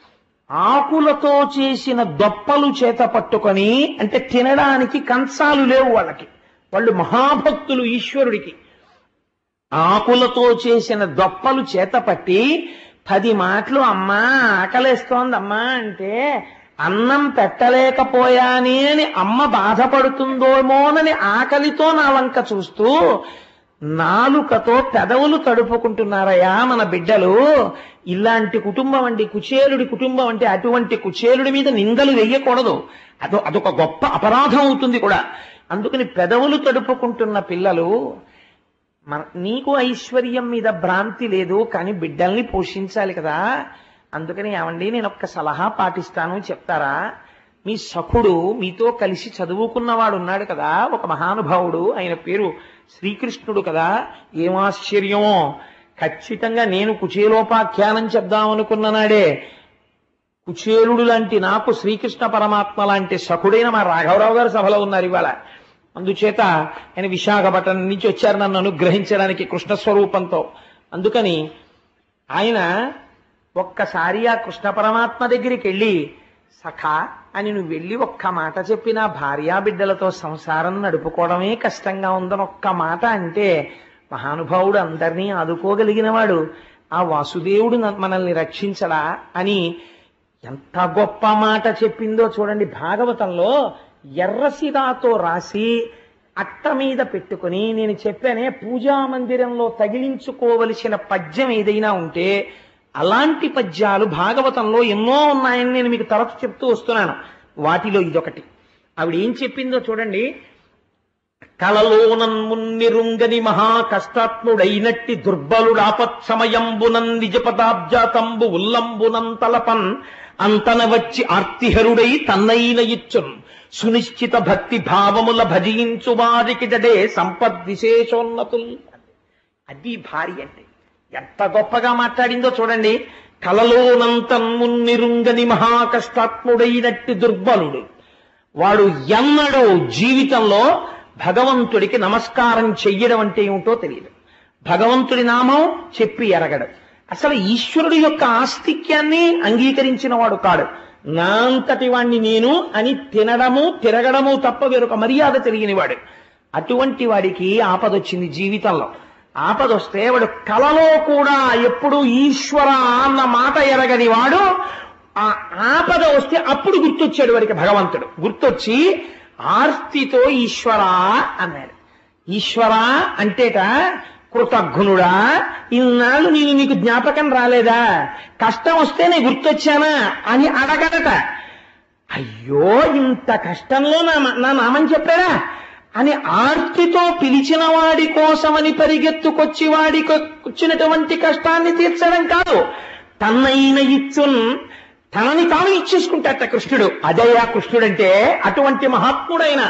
ఆకులతో చేసిన దొప్పలు చేత పట్టుకొని అంటే తినడానికి కంచాలు లేవు వాళ్ళకి వాళ్ళు మహాభక్తులు ఈశ్వరుడికి ఆకులతో చేసిన దొప్పలు చేత పట్టి పది మాటలు అమ్మా ఆకలేస్తోందమ్మా అంటే అన్నం పెట్టలేకపోయానే అని అమ్మ బాధపడుతుందోమోనని ఆకలితో నా వంక చూస్తూ నాలుకతో పెదవులు తడుపుకుంటున్నారయ్యా మన బిడ్డలు ఇలాంటి కుటుంబం అండి కుచేలుడి కుటుంబం అంటే అటువంటి కుచేలుడి మీద నిందలు వెయ్యకూడదు అదో అదొక గొప్ప అపరాధం అవుతుంది కూడా అందుకని పెదవులు తడుపుకుంటున్న పిల్లలు మన నీకు ఐశ్వర్యం మీద భ్రాంతి లేదు కానీ బిడ్డల్ని పోషించాలి కదా అందుకని ఏమండి నేను ఒక్క సలహా పాటిస్తాను చెప్తారా మీ సఖుడు మీతో కలిసి చదువుకున్నవాడు ఉన్నాడు కదా ఒక మహానుభావుడు ఆయన పేరు శ్రీకృష్ణుడు కదా ఏం ఆశ్చర్యమో ఖచ్చితంగా నేను కుచేలోపాఖ్యానం చెప్దామనుకున్న నాడే కుచేలుడు లాంటి నాకు శ్రీకృష్ణ పరమాత్మ లాంటి సఖుడైన మా రాఘవరావు గారు సభలో ఉన్నారు ఇవాళ అందుచేత ఆయన విశాఖపట్నం నుంచి వచ్చారు నన్ను అనుగ్రహించడానికి కృష్ణ స్వరూపంతో అందుకని ఆయన ఒక్కసారి ఆ కృష్ణ పరమాత్మ దగ్గరికి వెళ్ళి సఖా అని నువ్వు వెళ్ళి ఒక్క మాట చెప్పిన భార్యా బిడ్డలతో సంసారం నడుపుకోవడమే కష్టంగా ఉందని ఒక్క మాట అంటే మహానుభావుడు అందరినీ ఆదుకోగలిగినవాడు ఆ వాసుదేవుడు న- మనల్ని రక్షించడా అని ఎంత గొప్ప మాట చెప్పిందో చూడండి భాగవతంలో ఎర్రసిరాతో రాసి అట్ట మీద పెట్టుకుని నేను చెప్పానే పూజా మందిరంలో తగిలించుకోవలసిన పద్యం ఏదైనా ఉంటే అలాంటి పద్యాలు భాగవతంలో ఎన్నో ఉన్నాయని నేను మీకు తరచు చెప్తూ వస్తున్నాను వాటిలో ఇదొకటి ఆవిడ ఏం చెప్పిందో చూడండి కలలోనన్మున్నిరుంగని మహా కష్టాత్ముడైనట్టి దుర్బలుడాపత్సమయంబునన్ నిజ పదాబ్జాతంబు ఉల్లంబునం తలపన్ అంతన వచ్చి ఆర్తిహరుడై తన్నైన ఇచ్చున్ సునిశ్చిత భక్తి భావముల భజించు వారికి దడే సంపద్ విశేషోన్నతుల్ అది భార్య అంటే ఎంత గొప్పగా మాట్లాడిందో చూడండి కలలోనంతన్మున్నిరుంగని మహా కష్టాత్ముడైనట్టి దుర్బలుడు వాడు ఎన్నడూ జీవితంలో భగవంతుడికి నమస్కారం చెయ్యడం అంటే ఏమిటో తెలియదు భగవంతుడి నామం చెప్పి ఎరగడు అసలు ఈశ్వరుడి యొక్క ఆస్తిక్యాన్ని అంగీకరించిన వాడు కాడు నా అంతటి వాణ్ణి నేను అని తినడము తిరగడము తప్ప వేరొక మర్యాద తెలియని వాడు అటువంటి వాడికి ఆపదొచ్చింది జీవితంలో ఆపదొస్తే వాడు కలలో కూడా ఎప్పుడు ఈశ్వర అన్న మాట ఎరగని వాడు ఆ ఆపద వస్తే అప్పుడు గుర్తొచ్చాడు వాడికి భగవంతుడు గుర్తొచ్చి ఆర్తితో ఈశ్వర అన్నాడు ఈశ్వర అంటేట కృతజ్ఞుడా ఇన్నాళ్ళు నేను నీకు జ్ఞాపకం రాలేదా కష్టం వస్తే నేను గుర్తొచ్చానా అని అడగడట అయ్యో ఇంత కష్టంలో నా నా నామని చెప్పాడా అని ఆర్తితో పిలిచిన వాడి కోసమని పరిగెత్తుకొచ్చి వాడికి వచ్చినటువంటి కష్టాన్ని తీర్చడం కాదు తన్నైన ఇచ్చున్ తనని తాను ఇచ్చేసుకుంటాట కృష్ణుడు అదయ్యా కృష్ణుడంటే అటువంటి మహాత్ముడైన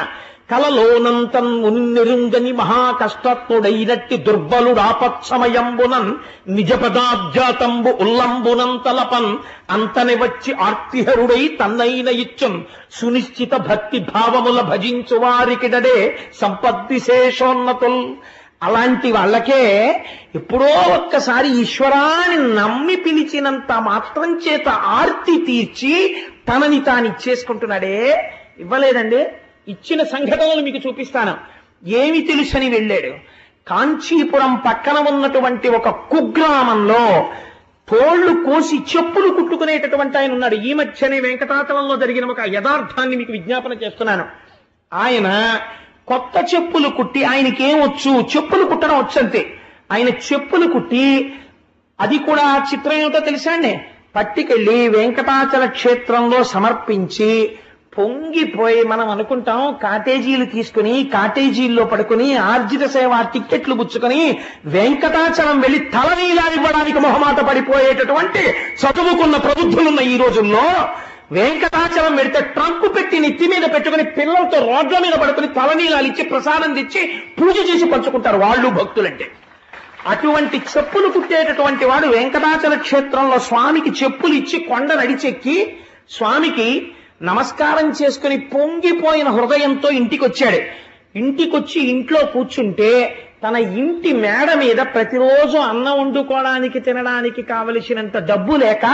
కలలోనంతం ఉన్నెరుంగని మహా కష్టత్ముడైనట్టి దుర్బలుడాపత్సమయంబునన్ నిజ పదాబ్జాతంబు ఉల్లంబునం తలపన్ అంతని వచ్చి ఆర్తిహరుడై తన్నైన ఇచ్చున్ సునిశ్చిత భక్తి భావముల భజించు వారికిడడే సంపద్విశేషోన్నతుల్ అలాంటి వాళ్ళకే ఎప్పుడో ఒక్కసారి ఈశ్వరాన్ని నమ్మి పిలిచినంత మాత్రం చేత ఆర్తి తీర్చి తనని తాను ఇచ్చేసుకుంటున్నాడే ఇవ్వలేదండి ఇచ్చిన సంఘటనలు మీకు చూపిస్తాను ఏమి తెలుసని వెళ్ళాడు కాంచీపురం పక్కన ఉన్నటువంటి ఒక కుగ్రామంలో తోళ్లు కోసి చెప్పులు కుట్టుకునేటటువంటి ఆయన ఉన్నాడు ఈ మధ్యనే వెంకటాచలంలో జరిగిన ఒక యథార్థాన్ని మీకు విజ్ఞాపన చేస్తున్నాను ఆయన కొత్త చెప్పులు కుట్టి ఆయనకి ఏమొచ్చు చెప్పులు కుట్టడం వచ్చంతే ఆయన చెప్పులు కుట్టి అది కూడా చిత్రం ఏమిటో తెలుసా అండి పట్టుకెళ్ళి వెంకటాచల క్షేత్రంలో సమర్పించి పొంగిపోయి మనం అనుకుంటాం కాటేజీలు తీసుకుని కాటేజీల్లో పడుకుని ఆర్జిత సేవ టిక్కెట్లు పుచ్చుకొని వెంకటాచలం వెళ్లి తలనీలా ఇవ్వడానికి మొహమాట పడిపోయేటటువంటి చదువుకున్న ప్రబుద్ధులున్న ఈ రోజుల్లో వెంకటాచలం వెడితే ట్రంకు పెట్టి నెత్తి మీద పెట్టుకుని పిల్లలతో రోడ్ల మీద పడుకుని తలనీలాలు ఇచ్చి ప్రసాదం తెచ్చి పూజ చేసి పంచుకుంటారు వాళ్ళు భక్తులంటే అటువంటి చెప్పులు కుట్టేటటువంటి వాడు వెంకటాచల క్షేత్రంలో స్వామికి చెప్పులు ఇచ్చి కొండ నడిచెక్కి స్వామికి నమస్కారం చేసుకుని పొంగిపోయిన హృదయంతో ఇంటికి వచ్చాడు ఇంటికొచ్చి ఇంట్లో కూర్చుంటే తన ఇంటి మేడ మీద ప్రతిరోజు అన్నం వండుకోవడానికి తినడానికి కావలసినంత డబ్బు లేక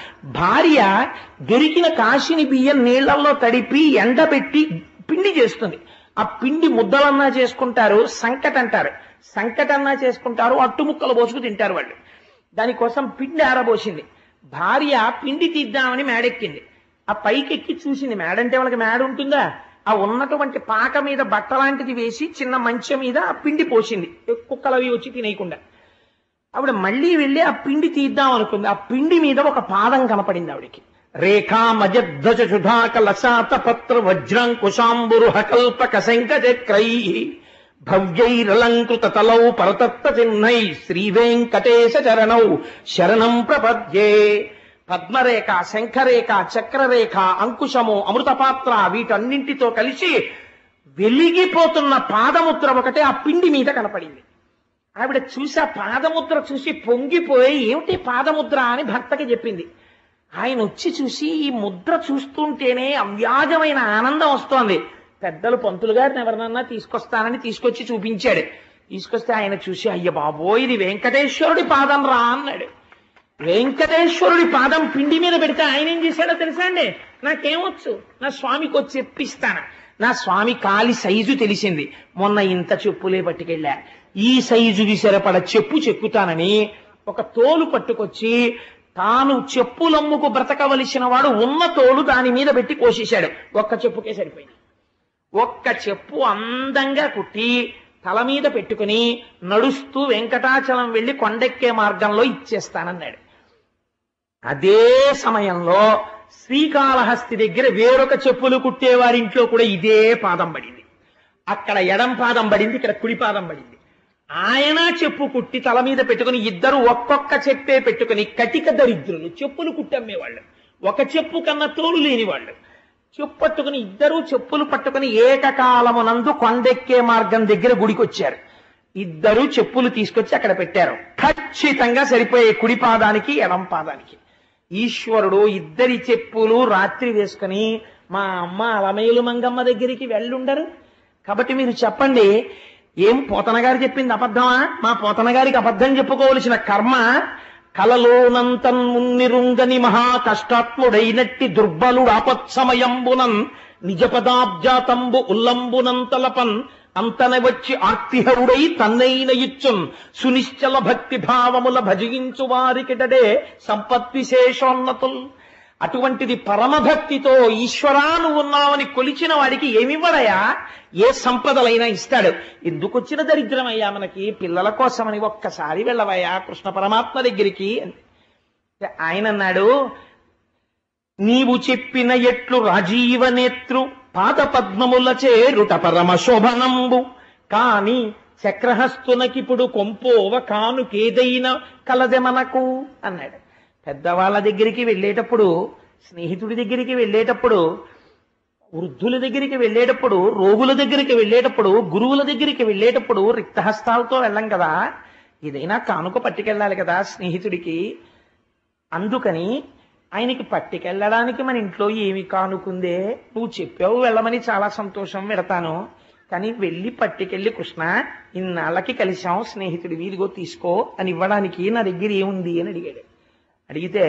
భార్య దొరికిన కాశిని బియ్యం నీళ్లలో తడిపి ఎండబెట్టి పిండి చేస్తుంది ఆ పిండి ముద్దలన్నా చేసుకుంటారు సంకట అంటారు సంకటన్నా చేసుకుంటారు అట్టుముక్కలు పోసుకు తింటారు వాళ్ళు దానికోసం పిండి ఆరబోసింది భార్య పిండి తీద్దామని మేడెక్కింది ఆ పైకెక్కి చూసింది మేడంటే వాళ్ళకి మేడ ఉంటుందా ఆ ఉన్నటువంటి పాక మీద బట్ట లాంటిది వేసి చిన్న మంచం మీద ఆ పిండి పోసింది కుక్కలు అవి వచ్చి తినేయకుండా ఆవిడ మళ్ళీ వెళ్ళి ఆ పిండి తీద్దాం అనుకుంది ఆ పిండి మీద ఒక పాదం కనపడింది ఆవిడకి రేఖా మజధ్వజ సుధాక లసాత పత్ర వజ్రాంకుశాంబురు హకల్పక శంకచక్రై భవ్యైరలంకృత తలౌ పరతత్వ చిహ్నై శ్రీ వెంకటేశ చరణౌ శరణం ప్రపద్యే పద్మరేఖ శంఖరేఖ చక్రరేఖ అంకుశము అమృతపాత్ర వీటన్నింటితో కలిసి వెలిగిపోతున్న పాదముద్ర ఒకటే ఆ పిండి మీద కనపడింది ఆవిడ చూసి ఆ పాదముద్ర చూసి పొంగిపోయి ఏమిటి పాదముద్ర అని భర్తకి చెప్పింది ఆయన వచ్చి చూసి ఈ ముద్ర చూస్తుంటేనే అవ్యాజమైన ఆనందం వస్తోంది పెద్దలు పంతులు గారిని ఎవరినన్నా తీసుకొస్తానని తీసుకొచ్చి చూపించాడు తీసుకొస్తే ఆయన చూసి అయ్య బాబోయ్ ఇది వెంకటేశ్వరుడి పాదం రా అన్నాడు వెంకటేశ్వరుడి పాదం పిండి మీద పెడితే ఆయన ఏం చేశాడో తెలుసా అండి నాకేమొచ్చు నా స్వామికి వచ్చి చెప్పిస్తాను నా స్వామి కాలి సైజు తెలిసింది మొన్న ఇంత చెప్పులే పట్టుకెళ్ళా ఈ సైజుకి సరిపడ చెప్పు చెక్కుతానని ఒక తోలు పట్టుకొచ్చి తాను చెప్పులమ్ముకు బ్రతకవలసిన వాడు ఉన్న తోలు దాని మీద పెట్టి కోసేశాడు ఒక్క చెప్పుకే సరిపోయింది ఒక్క చెప్పు అందంగా కుట్టి తల మీద పెట్టుకుని నడుస్తూ వెంకటాచలం వెళ్లి కొండెక్కే మార్గంలో ఇచ్చేస్తానన్నాడు అదే సమయంలో శ్రీకాళహస్తి దగ్గర వేరొక చెప్పులు కుట్టేవారింట్లో కూడా ఇదే పాదం పడింది అక్కడ ఎడం పాదం పడింది ఇక్కడ కుడి పాదం పడింది ఆయన చెప్పు కుట్టి తల మీద పెట్టుకుని ఇద్దరు ఒక్కొక్క చెప్పే పెట్టుకుని కటిక దరిద్రులు చెప్పులు కుట్టమ్మేవాళ్ళు ఒక చెప్పు కన్నా తోలు లేని వాళ్ళు చెప్పు పట్టుకుని ఇద్దరు చెప్పులు పట్టుకుని ఏకకాలమునందు కొండెక్కే మార్గం దగ్గర గుడికి వచ్చారు ఇద్దరు చెప్పులు తీసుకొచ్చి అక్కడ పెట్టారు ఖచ్చితంగా సరిపోయే కుడి పాదానికి ఎడం పాదానికి ఈశ్వరుడు ఇద్దరి చెప్పులు రాత్రి వేసుకుని మా అమ్మ అలమేలు మంగమ్మ దగ్గరికి వెళ్ళుండరు కాబట్టి మీరు చెప్పండి ఏం పోతన గారు చెప్పింది అబద్ధమా మా పోతన గారికి అబద్ధం చెప్పుకోవలసిన కర్మ కలలోనంతన్ మున్నిరుంగని మహా కష్టాత్ముడైనట్టి దుర్బలుడు ఆపత్సమయంబునన్ నిజ పదాబ్జాతంబు ఉల్లంబునంతలపన్ అంతన వచ్చి ఆర్తిహరుడై తన్నైన ఇచ్చున్ సునిశ్చల భక్తి భావముల భజించు వారికిటడే సంపద్విశేషోన్నతుల్ అటువంటిది పరమభక్తితో ఈశ్వరా నువ్వు ఉన్నావని కొలిచిన వాడికి ఏమివ్వడయా ఏ సంపదలైనా ఇస్తాడు ఎందుకు వచ్చిన దరిద్రమయ్యా మనకి పిల్లల కోసమని ఒక్కసారి వెళ్ళవయ్యా కృష్ణ పరమాత్మ దగ్గరికి అంది. ఆయన అన్నాడు నీవు చెప్పిన ఎట్లు రాజీవ నేత్రు పాద పద్మముల చేరుట పరమ శోభనంబు కాని చక్రహస్తునకిప్పుడు కొంపోవ కానుకేదైనా కలదె మనకు అన్నాడు పెద్దవాళ్ళ దగ్గరికి వెళ్ళేటప్పుడు స్నేహితుడి దగ్గరికి వెళ్ళేటప్పుడు వృద్ధుల దగ్గరికి వెళ్ళేటప్పుడు రోగుల దగ్గరికి వెళ్ళేటప్పుడు గురువుల దగ్గరికి వెళ్ళేటప్పుడు రిక్తహస్తాలతో వెళ్ళం కదా ఏదైనా కానుక పట్టుకెళ్ళాలి కదా స్నేహితుడికి అందుకని ఆయనకి పట్టుకెళ్ళడానికి మన ఇంట్లో ఏమి కానుకుందే నువ్వు చెప్పావు వెళ్ళమని చాలా సంతోషం పెడతాను కానీ వెళ్ళి పట్టుకెళ్ళి కృష్ణ ఇన్నాళ్ళకి కలిశాం స్నేహితుడి వీధిగో తీసుకో అని ఇవ్వడానికి నా దగ్గర ఏముంది అని అడిగాడు అడిగితే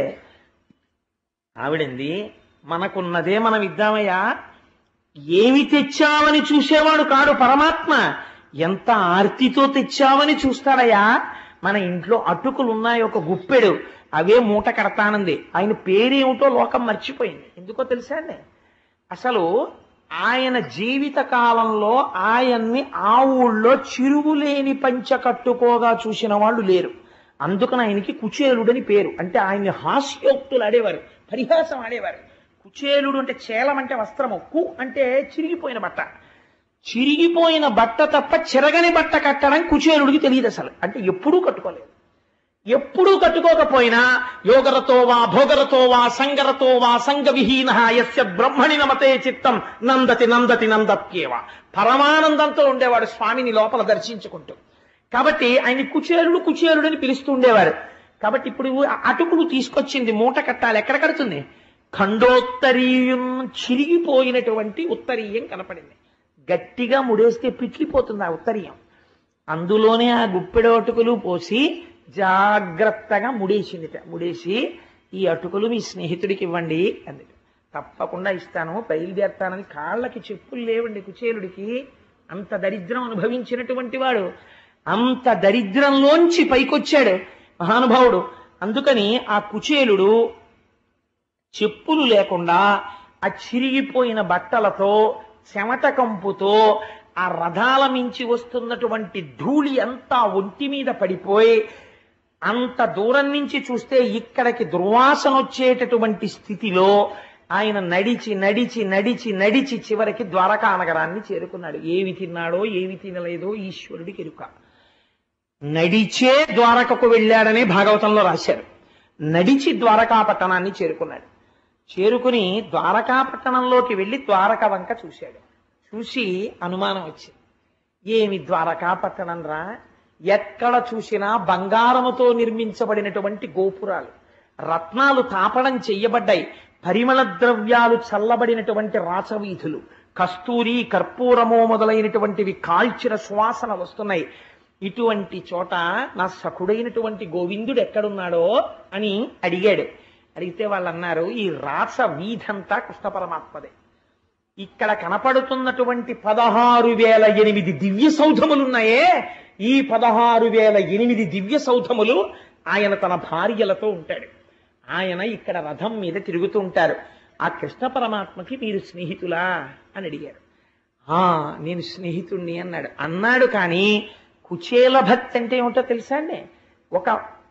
ఆవిడంది మనకున్నదే మనం ఇద్దామయ్యా ఏమి తెచ్చావని చూసేవాడు కాడు పరమాత్మ ఎంత ఆర్తితో తెచ్చావని చూస్తాడయ్యా మన ఇంట్లో అటుకులు ఉన్నాయి ఒక గుప్పెడు అవే మూట కడతానంది ఆయన పేరేమిటో లోకం మర్చిపోయింది ఎందుకో తెలుసా అండి అసలు ఆయన జీవిత కాలంలో ఆయన్ని ఆ ఊళ్ళో చిరుగులేని పంచ కట్టుకోగా చూసిన వాళ్ళు లేరు అందుకని ఆయనకి కుచేలుడని పేరు అంటే ఆయన్ని హాస్యోక్తులు ఆడేవారు పరిహాసం ఆడేవారు కుచేలుడు అంటే చేలం అంటే వస్త్రము కు అంటే చిరిగిపోయిన బట్ట చిరిగిపోయిన బట్ట తప్ప చిరగని బట్ట కట్టడం కుచేలుడికి తెలియదు అసలు అంటే ఎప్పుడూ కట్టుకోలేదు ఎప్పుడూ కట్టుకోకపోయినా యోగరతో వా భోగరతో వా సంగరతో వా సంగ విహీన యస్య బ్రహ్మణి నమతే చిత్తం నందతి నందతి నందత్యేవ పరమానందంతో ఉండేవాడు స్వామిని లోపల దర్శించుకుంటూ కాబట్టి ఆయన కుచేలుడు కుచేలుడని పిలుస్తూ ఉండేవారు కాబట్టి ఇప్పుడు ఆ అటుకులు తీసుకొచ్చింది మూట కట్టాలి ఎక్కడ కడుతుంది ఖండోత్తరీయం చిరిగిపోయినటువంటి ఉత్తరీయం కనపడింది గట్టిగా ముడేస్తే పిట్లిపోతుంది ఆ ఉత్తరీయం అందులోనే ఆ గుప్పెడు అటుకులు పోసి జాగ్రత్తగా ముడేసిందిట ముడేసి ఈ అటుకులు మీ స్నేహితుడికి ఇవ్వండి అంది తప్పకుండా ఇస్తాను బయలుదేరతానని కాళ్ళకి చెప్పులు లేవండి కుచేలుడికి అంత దరిద్రం అనుభవించినటువంటి వాడు అంత దరిద్రంలోంచి పైకొచ్చాడు మహానుభావుడు అందుకని ఆ కుచేలుడు చెప్పులు లేకుండా ఆ చిరిగిపోయిన బట్టలతో చెమట కంపుతో ఆ రథాల మించి వస్తున్నటువంటి ధూళి అంతా ఒంటి మీద పడిపోయి అంత దూరం నుంచి చూస్తే ఇక్కడికి దుర్వాసన వచ్చేటటువంటి స్థితిలో ఆయన నడిచి నడిచి నడిచి నడిచి చివరికి ద్వారకా నగరాన్ని చేరుకున్నాడు ఏమి తిన్నాడో ఏమి తినలేదో ఈశ్వరుడికి ఎరుక నడిచే ద్వారకకు వెళ్ళాడనే భాగవతంలో రాశారు నడిచి ద్వారకా పట్టణాన్ని చేరుకున్నాడు చేరుకుని ద్వారకా పట్టణంలోకి వెళ్ళి ద్వారక వంక చూశాడు చూసి అనుమానం వచ్చింది ఏమి ద్వారకా పట్టణం రా ఎక్కడ చూసినా బంగారముతో నిర్మించబడినటువంటి గోపురాలు రత్నాలు తాపడం చెయ్యబడ్డాయి పరిమళ ద్రవ్యాలు చల్లబడినటువంటి రాచవీధులు కస్తూరి కర్పూరము మొదలైనటువంటివి కాల్చిన సువాసన వస్తున్నాయి ఇటువంటి చోట నా సఖుడైనటువంటి గోవిందుడు ఎక్కడున్నాడో అని అడిగాడు అడిగితే వాళ్ళు అన్నారు ఈ రాస వీధంతా కృష్ణ పరమాత్మదే ఇక్కడ కనపడుతున్నటువంటి పదహారు వేల ఎనిమిది దివ్య సౌధములున్నాయే ఈ పదహారు వేల ఎనిమిది దివ్య సౌధములు ఆయన తన భార్యలతో ఉంటాడు ఆయన ఇక్కడ రథం మీద తిరుగుతూ ఉంటారు ఆ కృష్ణ పరమాత్మకి మీరు స్నేహితులా అని అడిగారు ఆ నేను స్నేహితుణ్ణి అన్నాడు అన్నాడు కానీ కుచేల భక్తి అంటే ఏమిటో తెలుసా అండి ఒక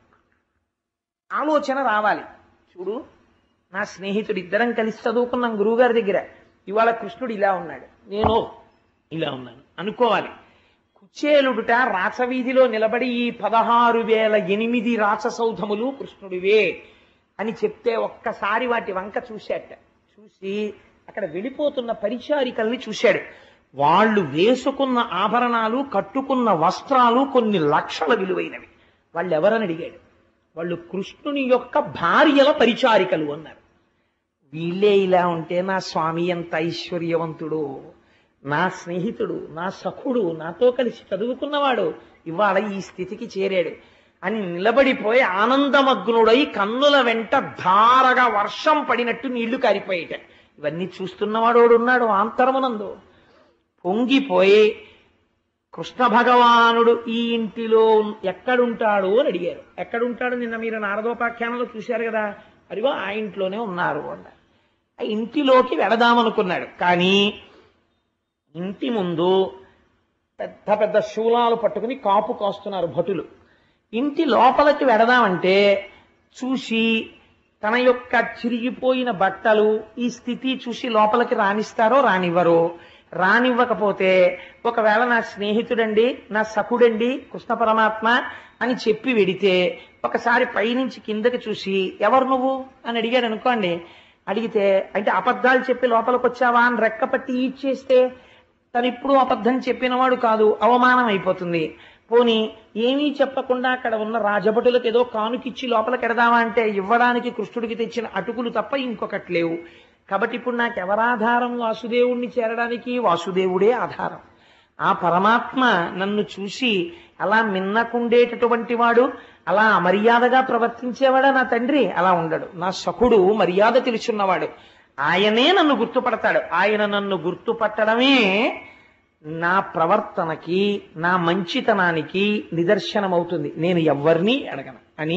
ఆలోచన రావాలి చూడు నా స్నేహితుడు ఇద్దరం కలిసి చదువుకున్నాం గురువుగారి దగ్గర ఇవాళ కృష్ణుడు ఇలా ఉన్నాడు నేను ఇలా ఉన్నాను అనుకోవాలి కుచేలుడుట రాచవీధిలో నిలబడి ఈ పదహారు వేల ఎనిమిది రాచసౌధములు కృష్ణుడివే అని చెప్తే ఒక్కసారి వాటి వంక చూశాట చూసి అక్కడ వెళ్ళిపోతున్న పరిచారికల్ని చూశాడు వాళ్ళు వేసుకున్న ఆభరణాలు కట్టుకున్న వస్త్రాలు కొన్ని లక్షల విలువైనవి వాళ్ళు ఎవరని అడిగాడు వాళ్ళు కృష్ణుని యొక్క భార్యల పరిచారికలు అన్నారు వీళ్ళే ఇలా ఉంటే నా స్వామి ఎంత ఐశ్వర్యవంతుడు నా స్నేహితుడు నా సఖుడు నాతో కలిసి చదువుకున్నవాడు ఇవాళ ఈ స్థితికి చేరాడు అని నిలబడిపోయి ఆనందమగ్నుడై కన్నుల వెంట ధారగా వర్షం పడినట్టు నీళ్లు కారిపోయేట ఇవన్నీ చూస్తున్నవాడు ఉన్నాడు ఆంతరమునందు పొంగిపోయి కృష్ణ భగవానుడు ఈ ఇంటిలో ఎక్కడుంటాడు అని అడిగారు ఎక్కడుంటాడు నిన్న మీరు నారదోపాఖ్యానంలో చూశారు కదా అదిగో ఆ ఇంట్లోనే ఉన్నారు అన్నారు ఆ ఇంటిలోకి వెళదామనుకున్నాడు కానీ ఇంటి ముందు పెద్ద పెద్ద శూలాలు పట్టుకుని కాపు కాస్తున్నారు భటులు ఇంటి లోపలికి వెడదామంటే చూసి తన యొక్క చిరిగిపోయిన బట్టలు ఈ స్థితి చూసి లోపలికి రాణిస్తారో రానివ్వరో రానివ్వకపోతే ఒకవేళ నా స్నేహితుడండి నా సఖుడండి కృష్ణ పరమాత్మ అని చెప్పి వెడితే ఒకసారి పైనుంచి కిందకి చూసి ఎవరు నువ్వు అని అడిగాడు అనుకోండి అడిగితే అంటే అబద్ధాలు చెప్పి లోపలికి వచ్చావా అని రెక్కపట్టి ఇచ్చేస్తే తను ఇప్పుడు అబద్ధం చెప్పినవాడు కాదు అవమానం అయిపోతుంది పోని ఏమీ చెప్పకుండా అక్కడ ఉన్న రాజభటులకు ఏదో కానుకిచ్చి లోపలికి ఎడదామా అంటే ఇవ్వడానికి కృష్ణుడికి తెచ్చిన అటుకులు తప్ప ఇంకొకటి లేవు కాబట్టి ఇప్పుడు నాకు ఎవరాధారం వాసుదేవుణ్ణి చేరడానికి వాసుదేవుడే ఆధారం ఆ పరమాత్మ నన్ను చూసి అలా మిన్నకుండేటటువంటి వాడు అలా అమర్యాదగా ప్రవర్తించేవాడా నా తండ్రి అలా ఉండడు నా సఖుడు మర్యాద తెలుసున్నవాడు ఆయనే నన్ను గుర్తుపడతాడు ఆయన నన్ను గుర్తుపట్టడమే నా ప్రవర్తనకి నా మంచితనానికి నిదర్శనమవుతుంది నేను ఎవరిని అడగను అని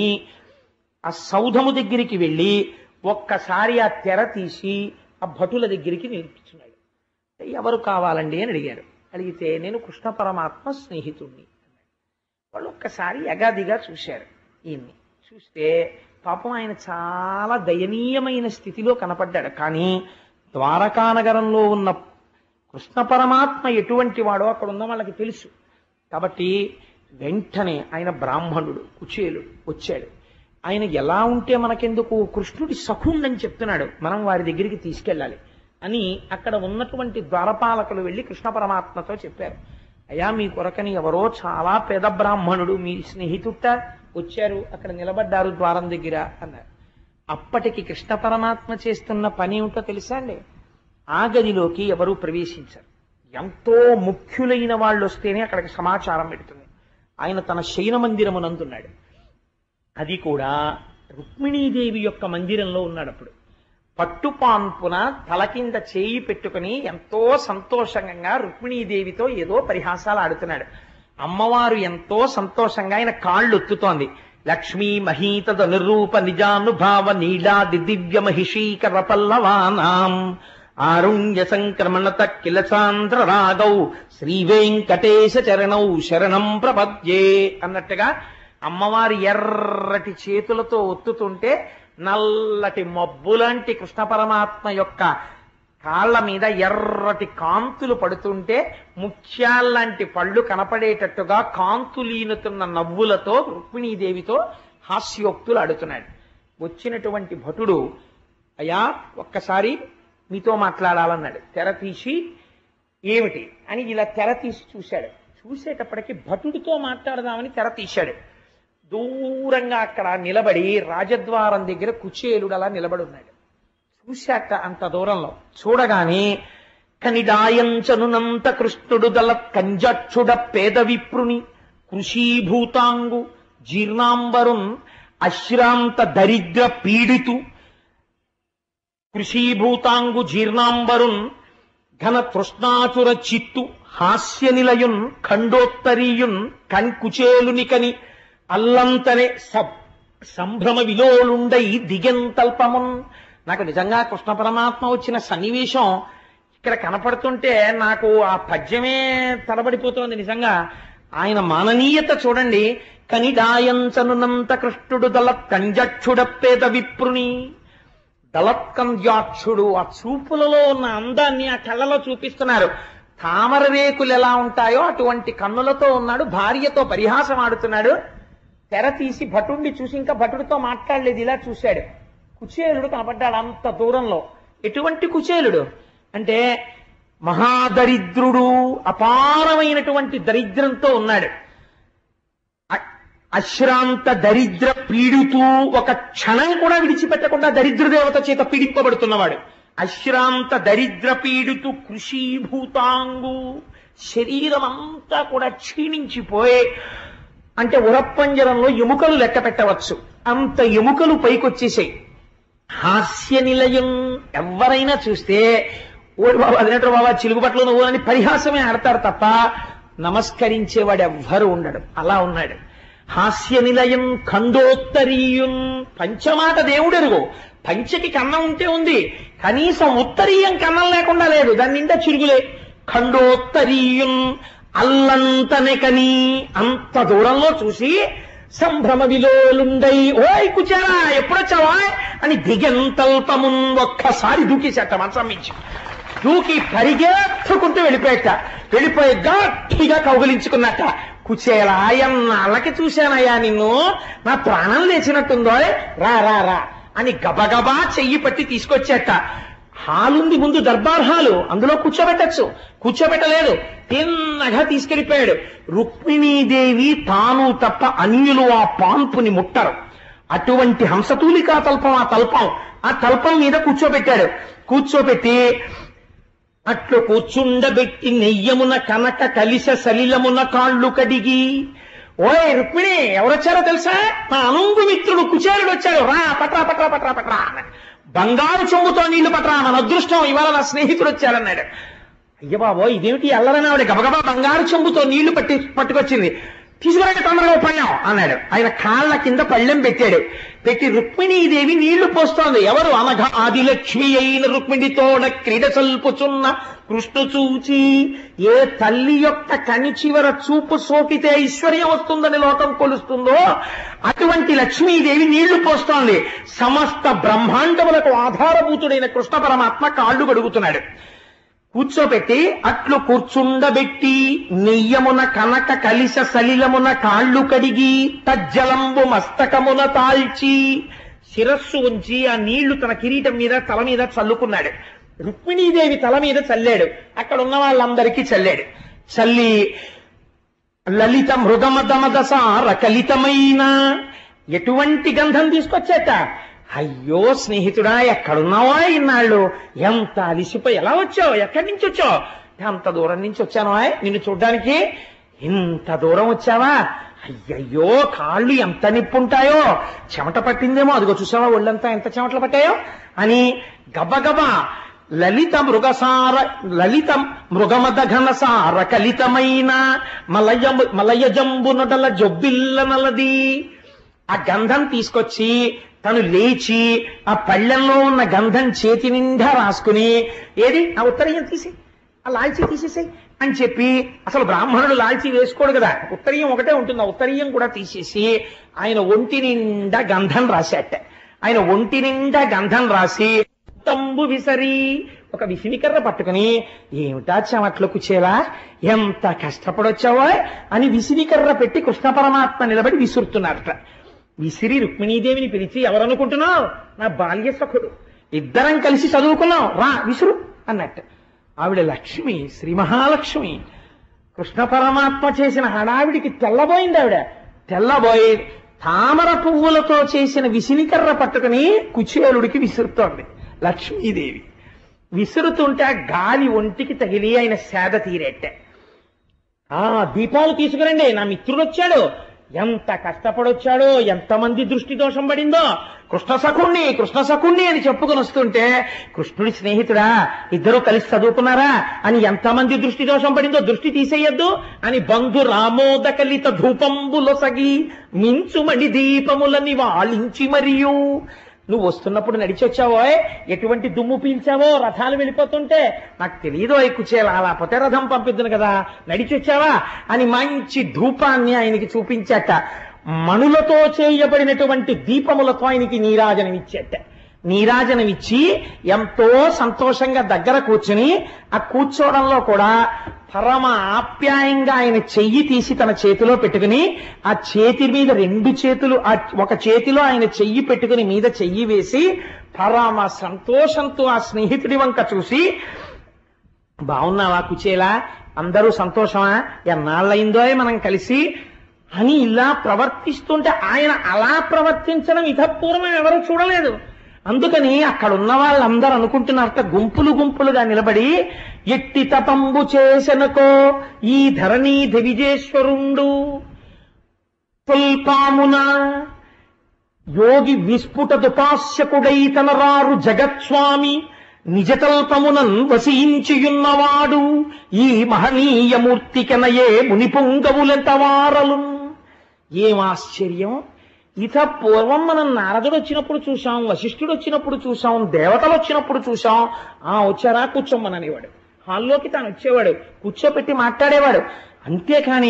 ఆ సౌధము దగ్గరికి వెళ్ళి ఒక్కసారి ఆ తెర తీసి ఆ భటుల దగ్గరికి నిలిపించున్నాడు ఎవరు కావాలండి అని అడిగారు అడిగితే నేను కృష్ణ పరమాత్మ స్నేహితుణ్ణి వాళ్ళు ఒక్కసారి యగాదిగా చూశారు ఈయన్ని చూస్తే పాపం ఆయన చాలా దయనీయమైన స్థితిలో కనపడ్డాడు కానీ ద్వారకానగరంలో ఉన్న కృష్ణ పరమాత్మ ఎటువంటి వాడో అక్కడ ఉన్న వాళ్ళకి తెలుసు కాబట్టి వెంటనే ఆయన బ్రాహ్మణుడు కుచేలుడు వచ్చాడు ఆయన ఎలా ఉంటే మనకెందుకు కృష్ణుడి సఖుండని చెప్తున్నాడు మనం వారి దగ్గరికి తీసుకెళ్ళాలి అని అక్కడ ఉన్నటువంటి ద్వారపాలకులు వెళ్ళి కృష్ణ పరమాత్మతో చెప్పారు అయ్యా మీ కొరకని ఎవరో చాలా పేద బ్రాహ్మణుడు మీ స్నేహితుట్ట వచ్చారు అక్కడ నిలబడ్డారు ద్వారం దగ్గర అన్నారు అప్పటికి కృష్ణ పరమాత్మ చేస్తున్న పని ఏమిటో తెలుసా అండి ఆ గదిలోకి ఎవరూ ప్రవేశించరు ఎంతో ముఖ్యులైన వాళ్ళు వస్తేనే అక్కడికి సమాచారం పెడుతుంది ఆయన తన శయన మందిరమునందున్నాడు అది కూడా రుక్మిణీదేవి యొక్క మందిరంలో ఉన్నాడు అప్పుడు పట్టుపాన్పున తల కింద చేయి పెట్టుకుని ఎంతో సంతోషంగా రుక్మిణీదేవితో ఏదో పరిహాసాలు ఆడుతున్నాడు అమ్మవారు ఎంతో సంతోషంగా ఆయన కాళ్ళు ఒత్తుతోంది లక్ష్మీ మహీతద నిరూప నిజానుభావ నీలాది దివ్య మహిషీకర పల్లవానాం ఆరుణ్య సంక్రమణత కిల చాంద్ర రాగౌ శ్రీ వెంకటేశ చరణౌ శరణం ప్రపద్యే అన్నట్టుగా అమ్మవారి ఎర్రటి చేతులతో ఒత్తుతుంటే నల్లటి మబ్బులాంటి కృష్ణ పరమాత్మ యొక్క కాళ్ళ మీద ఎర్రటి కాంతులు పడుతుంటే ముత్యాల్లాంటి పళ్ళు కనపడేటట్టుగా కాంతులీనుతున్న నవ్వులతో రుక్మిణీదేవితో హాస్యోక్తులు ఆడుతున్నాడు వచ్చినటువంటి భటుడు అయ్యా ఒక్కసారి మీతో మాట్లాడాలన్నాడు తెర తీసి ఏమిటి అని ఇలా తెర తీసి చూశాడు చూసేటప్పటికి భటుడితో మాట్లాడదామని తెర తీశాడు దూరంగా అక్కడ నిలబడి రాజద్వారం దగ్గర కుచేలుడు అలా నిలబడి ఉన్నాడు చూశాక అంత దూరంలో చూడగానే కనిడాయంచనునంత కృష్ణుడు దళ కంజక్షుడ పేద విప్రుని కృషీభూతాంగు జీర్ణాంబరున్ అశ్రాంత దరిద్ర పీడితు కృషీభూతాంగు జీర్ణాంబరున్ ఘన తృష్ణాచుర చిత్తు హాస్య నిలయున్ ఖండోత్తరీయున్ కణ్కుచేలునికని అల్లంతనే సబ్ సంభ్రమ విలోలుండై దిగెంతల్పమున్ నాకు నిజంగా కృష్ణ పరమాత్మ వచ్చిన సన్నివేశం ఇక్కడ కనపడుతుంటే నాకు ఆ పద్యమే తడబడిపోతోంది నిజంగా ఆయన మాననీయత చూడండి కనిడాయంచనునంత కృష్ణుడు దళ కంజక్షుడప్పేద విప్రుని దళత్కంజాక్షుడు ఆ చూపులలో ఉన్న అందాన్ని ఆ కళ్ళలో చూపిస్తున్నారు తామర రేకులు ఎలా ఉంటాయో అటువంటి కన్నులతో ఉన్నాడు భార్యతో పరిహాసం ఆడుతున్నాడు తెర తీసి భటుడిని చూసి ఇంకా భటుడితో మాట్లాడలేదు ఇలా చూశాడు కుచేలుడు కనపడ్డాడు అంత దూరంలో ఎటువంటి కుచేలుడు అంటే మహాదరిద్రుడు అపారమైనటువంటి దరిద్రంతో ఉన్నాడు అ- అశ్రాంత దరిద్ర పీడితూ ఒక క్షణం కూడా విడిచిపెట్టకుండా దరిద్ర దేవత చేత పీడింపబడుతున్నవాడు అశ్రాంత దరిద్ర పీడితు కృషీభూతాంగు శరీరం అంతా కూడా క్షీణించిపోయే అంటే ఉరప్పంజరంలో ఎముకలు లెక్క పెట్టవచ్చు అంత ఎముకలు పైకొచ్చేసాయి హాస్య నిలయం ఎవరైనా చూస్తే ఓడి బాబా అదినట్టు బాబా చిలుగుపట్లు నువ్వు అని పరిహాసమే ఆడతారు తప్ప నమస్కరించేవాడు ఎవ్వరు ఉండడు అలా ఉన్నాడు హాస్య నిలయం ఖండోత్తరీయం పంచమాట దేవుడెరుగు పంచకి కన్నం ఉంటే ఉంది కనీసం ఉత్తరీయం కన్నం లేకుండా లేదు దాని నిండా చిరుగులే ఖండోత్తరీయం అల్లంతనే కని అంత దూరంలో చూసి సంభ్రమ విలోలుండై ఓయ్ కుచారా ఎప్పుడొచ్చావా అని దిగంతల్పమున్ ఒక్కసారి దూకేసేట మంచం మించి దూకి పరిగెత్తుకుంటూ వెళ్ళిపోయాట వెళ్ళిపోయి గట్టిగా కౌగిలించుకున్నట్ట కుచేలా ఎన్నాళ్ళకి చూశానయ్యా నిన్ను నా ప్రాణం లేచినట్టుందో రా రా రా అని గబగబా చెయ్యి పట్టి తీసుకొచ్చేట హాలుంది ముందు దర్బార్ హాలు అందులో కూర్చోబెట్టచ్చు కూర్చోబెట్టలేదు తిన్నగా తీసుకెళ్లిపోయాడు రుక్మిణీదేవి తాను తప్ప అన్యులు ఆ పాన్పుని ముట్టరు అటువంటి హంసతూలికా తల్పం ఆ తల్పం ఆ తల్పం మీద కూర్చోబెట్టాడు కూర్చోబెట్టి అట్లు కూర్చుండబెట్టి నెయ్యమున కనక కలిస సలిలమున కాళ్ళు కడిగి ఓయ్ రుక్మిణి ఎవరొచ్చారో తెలుసా నా అనుంగు మిత్రుడు కుచేరుడు వచ్చాడు రా పట్రా పట్రా పట్రా పట్రా అన్నాడు. బంగారు చెంబుతో నీళ్లు పట్రా మన అదృష్టం ఇవాళ నా స్నేహితుడు వచ్చాడన్నాడు అయ్య బాబో ఇదేమిటి అల్లరని ఆవిడ గబగబా బంగారు చెంబుతో నీళ్లు పట్టి పట్టుకొచ్చింది తీసుకురాక తొందరగా పళ్ళాం అన్నాడు ఆయన కాళ్ళ కింద పళ్ళెం పెట్టాడు పెట్టి రుక్మిణీదేవి నీళ్లు పోస్తోంది ఎవరు అనఘ ఆదిలక్ష్మి అయిన రుక్మిణితోడ క్రీడ సల్పుచున్న కృష్ణ చూచి ఏ తల్లి యొక్క కని చివర చూపు సోకితే ఐశ్వర్యం వస్తుందని లోకం కొలుస్తుందో అటువంటి లక్ష్మీదేవి నీళ్లు పోస్తోంది సమస్త బ్రహ్మాండములకు ఆధారభూతుడైన కృష్ణ పరమాత్మ కాళ్ళు గడుగుతున్నాడు కూర్చోబెట్టి అట్లు కూర్చుండబెట్టి నెయ్యమున కనక కలిస సలిలమున కాళ్ళు కడిగి తజ్జలంబు మస్తకమున తాల్చి శిరస్సు ఉంచి ఆ నీళ్లు తన కిరీటం మీద తల మీద చల్లుకున్నాడు రుక్మిణీదేవి తల మీద చల్లాడు అక్కడ ఉన్న వాళ్ళందరికీ చల్లాడు చల్లి లలిత మృగమదమదసార కలితమైన ఎటువంటి గంధం తీసుకొచ్చేట అయ్యో స్నేహితుడా ఎక్కడున్నావా ఇన్నాళ్ళు ఎంత అలిసిపోయి ఎలా వచ్చావు ఎక్కడి నుంచి వచ్చావు అంత దూరం నుంచి వచ్చాను నిన్ను చూడ్డానికి ఇంత దూరం వచ్చావా అయ్యయ్యో కాళ్ళు ఎంత నిప్పుంటాయో చెమట పట్టిందేమో అదిగో చూసావా ఒళ్ళంతా ఎంత చెమటలు పట్టాయో అని గబగబా లలిత మృగసార లలిత మృగమద ఘనసార కలితమైన మలయ మలయజంబు నొడల జొబ్బిల్ల నలది ఆ గంధం తీసుకొచ్చి తను లేచి ఆ పళ్ళెంలో ఉన్న గంధం చేతి నిండా రాసుకుని ఏది ఆ ఉత్తరీయం తీసి ఆ లాల్చీ తీసేసాయి అని చెప్పి అసలు బ్రాహ్మణుడు లాల్చీ వేసుకోడు కదా ఉత్తరీయం ఒకటే ఉంటుంది ఆ ఉత్తరీయం కూడా తీసేసి ఆయన ఒంటి నిండా గంధం రాశాట ఆయన ఒంటి నిండా గంధం రాసి తంబు విసరి ఒక విసినికర్ర పట్టుకుని ఏమిటా చెమట్లు కుచేలా ఎంత కష్టపడొచ్చావో అని విసినికర్ర పెట్టి కృష్ణ పరమాత్మ నిలబడి విసురుతున్నారట విసిరి రుక్మిణీదేవిని పిలిచి ఎవరనుకుంటున్నావు నా బాల్య సఖుడు ఇద్దరం కలిసి చదువుకున్నాం రా విసురు అన్నట్టు ఆవిడ లక్ష్మి శ్రీ మహాలక్ష్మి కృష్ణ పరమాత్మ చేసిన హడావిడికి తెల్లబోయింది ఆవిడ తెల్లబోయి తామర పువ్వులతో చేసిన విసినికర్ర పట్టుకుని కుచేలుడికి విసురుతోంది లక్ష్మీదేవి విసురుతుంటే ఆ గాలి ఒంటికి తగిలి ఆయన సేద తీరేట్టే ఆ దీపాలు తీసుకురండి నా మిత్రుడు వచ్చాడు ఎంత కష్టపడొచ్చాడో ఎంతమంది దృష్టి దోషం పడిందో కృష్ణ సఖుణ్ణి కృష్ణ సఖుణ్ణి అని చెప్పుకొని వస్తుంటే కృష్ణుడి స్నేహితుడా ఇద్దరు కలిసి చదువుకున్నారా అని ఎంతమంది దృష్టి దోషం పడిందో దృష్టి తీసేయొద్దు అని బంధు రామోదకలిత ధూపంబుల సగి మించుమడి దీపములని వాళించి మరియు నువ్వు వస్తున్నప్పుడు నడిచి వచ్చావో ఎటువంటి దుమ్ము పీల్చావో రథాలు వెళ్ళిపోతుంటే నాకు తెలియదు ఎక్కుచేలా అలా పోతే రథం పంపిద్దును కదా నడిచి వచ్చావా అని మంచి ధూపాన్ని ఆయనకి చూపించట మణులతో చేయబడినటువంటి దీపములతో ఆయనకి నీరాజనమిచ్చేట నీరాజనమిచ్చి ఎంతో సంతోషంగా దగ్గర కూర్చుని ఆ కూర్చోవడంలో కూడా పరమ ఆప్యాయంగా ఆయన చెయ్యి తీసి తన చేతిలో పెట్టుకుని ఆ చేతి మీద రెండు చేతులు ఆ ఒక చేతిలో ఆయన చెయ్యి పెట్టుకుని మీద చెయ్యి వేసి పరమ సంతోషంతో ఆ స్నేహితుడి వంక చూసి బాగున్నావా కుచేలా అందరూ సంతోషమా ఎన్నాళ్ళయిందో మనం కలిసి అని ఇలా ప్రవర్తిస్తుంటే ఆయన అలా ప్రవర్తించడం ఇతపూర్వం ఎవరు చూడలేదు అందుకని అక్కడ ఉన్న వాళ్ళందరూ అనుకుంటున్నారట గుంపులు గుంపులుగా నిలబడి ఎట్టి తపంబు చేసెనకో ఈ ధరణీ దివిజేశ్వరుండు తుల్పామున యోగి విస్ఫుట దుపాస్యకుడై తనరారు జగత్స్వామి నిజతల్పమునన్ వసించియున్నవాడు ఈ మహనీయమూర్తికెనయే మునిపుంగవులెంత వారలు ఏం ఆశ్చర్యం ఇత పూర్వం మనం నారదుడు వచ్చినప్పుడు చూసాం వశిష్ఠుడు వచ్చినప్పుడు చూసాం దేవతలు వచ్చినప్పుడు చూసాం ఆ వచ్చారా కూర్చోమ్మననేవాడు హాల్లోకి తాను వచ్చేవాడు కూర్చోపెట్టి మాట్లాడేవాడు అంతేకాని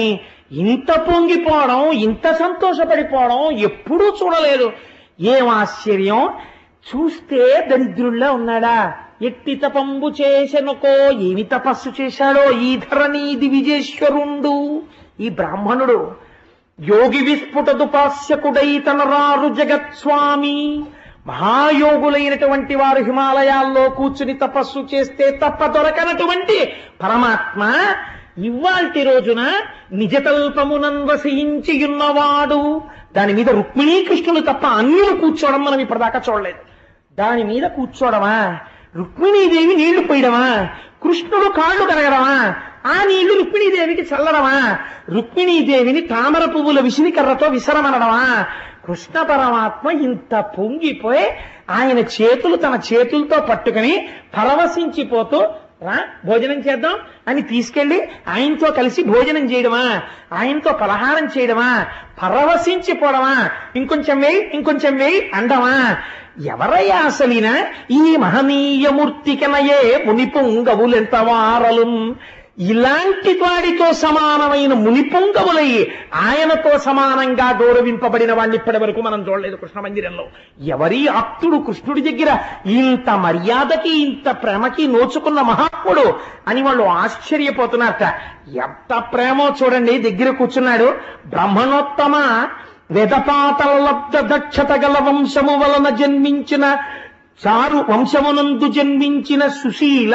ఇంత పొంగిపోవడం ఇంత సంతోషపడిపోవడం ఎప్పుడూ చూడలేదు ఏం ఆశ్చర్యం చూస్తే దరిద్రుల్లా ఉన్నాడా ఎట్టి తపంబు చేసెనుకో ఏమి తపస్సు చేశాడో ఈ ధరణీది విజేశ్వరుండు ఈ బ్రాహ్మణుడు యోగి విస్ఫుటదుపాస్యకుడై తనరారు జగత్స్వామి మహాయోగులైనటువంటి వారు హిమాలయాల్లో కూర్చుని తపస్సు చేస్తే తప్ప దొరకనటువంటి పరమాత్మ ఇవాల్టి రోజున నిజతల్పమునం వసించియున్నవాడు దాని మీద రుక్మిణీకృష్ణులు తప్ప అన్యులు కూర్చోవడం మనం ఇప్పటిదాకా చూడలేదు దాని మీద కూర్చోవడమా రుక్మిణీదేవి నీళ్లు పోయడమా కృష్ణుడు కాళ్ళు కడగడమా ఆ నీళ్లు రుక్మిణీదేవికి చల్లడమా రుక్మిణీదేవిని తామర పువ్వుల విసిరికర్రతో విసరమనడమా కృష్ణ పరమాత్మ ఇంత పొంగిపోయి ఆయన చేతులు తన చేతులతో పట్టుకుని పరవశించిపోతూ రా భోజనం చేద్దాం అని తీసుకెళ్లి ఆయనతో కలిసి భోజనం చేయడమా ఆయనతో పలహారం చేయడమా పరవశించిపోవడమా ఇంకొంచెం వేయి ఇంకొంచెం వేయి అండమా ఎవరయ్యా అసలిన ఈ మహనీయమూర్తికనయే మునిపుంగవులెంత వారలు ఇలాంటి వాడితో సమానమైన మునిపుంగవులై ఆయనతో సమానంగా గౌరవింపబడిన వాడిని ఇప్పటి వరకు మనం చూడలేదు కృష్ణ మందిరంలో ఎవరి ఆప్తుడు కృష్ణుడి దగ్గర ఇంత మర్యాదకి ఇంత ప్రేమకి నోచుకున్న మహాత్ముడు అని వాళ్ళు ఆశ్చర్యపోతున్నారట ఎంత ప్రేమో చూడండి దగ్గర కూర్చున్నాడు బ్రహ్మణోత్తమ వేదపాతలబ్ధ దక్షత గల వంశము వలన జన్మించిన చారు వంశమునందు జన్మించిన సుశీల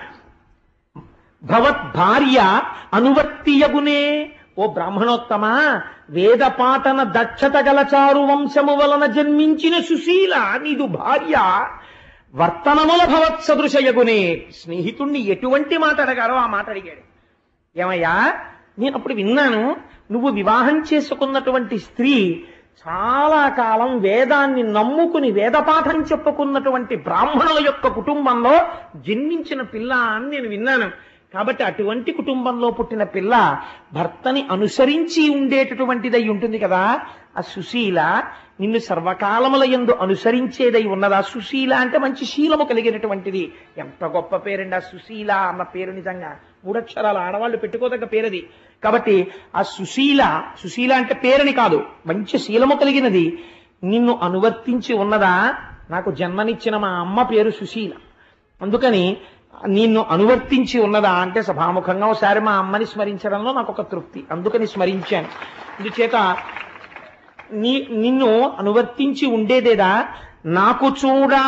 భవత్ భార్య అనువర్తియగునే ఓ బ్రాహ్మణోత్తమ వేద పాఠన దక్షత గల చారు వంశము వలన జన్మించిన సుశీల నీదు భార్య వర్తనముల భవత్ సదృశయగునే స్నేహితుణ్ణి ఎటువంటి మాట అడగారో ఆ మాట అడిగాడు ఏమయ్యా నేను అప్పుడు విన్నాను నువ్వు వివాహం చేసుకున్నటువంటి స్త్రీ చాలా కాలం వేదాన్ని నమ్ముకుని వేదపాఠం చెప్పుకున్నటువంటి బ్రాహ్మణుల యొక్క కుటుంబంలో జన్మించిన పిల్ల అని నేను విన్నాను కాబట్టి అటువంటి కుటుంబంలో పుట్టిన పిల్ల భర్తని అనుసరించి ఉండేటటువంటిదై ఉంటుంది కదా ఆ సుశీల నిన్ను సర్వకాలముల ఎందు అనుసరించేదై ఉన్నదా సుశీల అంటే మంచి శీలము కలిగినటువంటిది ఎంత గొప్ప పేరండి ఆ సుశీల అన్న పేరు నిజంగా మూడక్షరాల ఆడవాళ్ళు పెట్టుకోదగ్గ పేరది కాబట్టి ఆ సుశీల సుశీల అంటే పేరుని కాదు మంచి శీలము కలిగినది నిన్ను అనువర్తించి ఉన్నదా నాకు జన్మనిచ్చిన మా అమ్మ పేరు సుశీల అందుకని నిన్ను అనువర్తించి ఉన్నదా అంటే సభాముఖంగా ఒకసారి మా అమ్మని స్మరించడంలో నాకు ఒక తృప్తి అందుకని స్మరించాను అందుచేత నీ నిన్ను అనువర్తించి ఉండేదేదా నాకు చూడా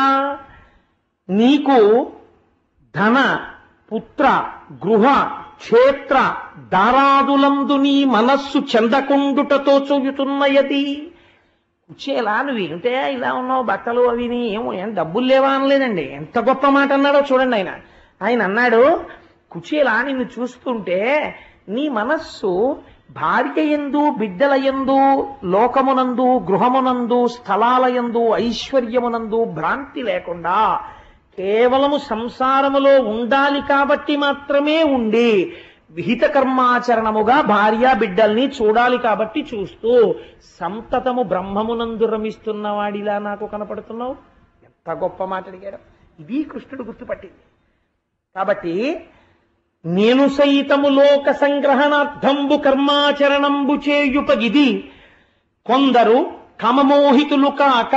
నీకు ధన పుత్ర గృహ క్షేత్ర దారాదులందు నీ మనస్సు చెందకుండుటతో చూయుతున్నయది కుచేలా నువ్వు ఏమిటే ఇలా ఉన్నావు బట్టలు అవిని ఏమో ఏం డబ్బులు లేవా అనలేదండి ఎంత గొప్ప మాట అన్నాడో చూడండి ఆయన ఆయన అన్నాడు కుచేలా నిన్ను చూస్తుంటే నీ మనస్సు భార్య ఎందు బిడ్డల ఎందు లోకమునందు గృహమునందు స్థలాలయందు ఐశ్వర్యమునందు భ్రాంతి లేకుండా కేవలము సంసారములో ఉండాలి కాబట్టి మాత్రమే ఉండి విహిత కర్మాచరణముగా భార్య బిడ్డల్ని చూడాలి కాబట్టి చూస్తూ సంతతము బ్రహ్మమునందు రమిస్తున్న వాడిలా నాకు కనపడుతున్నావు ఎంత గొప్ప మాట అడిగాడు ఇది కృష్ణుడు గుర్తుపట్టింది కాబట్టి నేను సైతము లోక సంగ్రహణార్థంబు కర్మాచరణంబు చేయుపగిది కొందరు కమమోహితులు కాక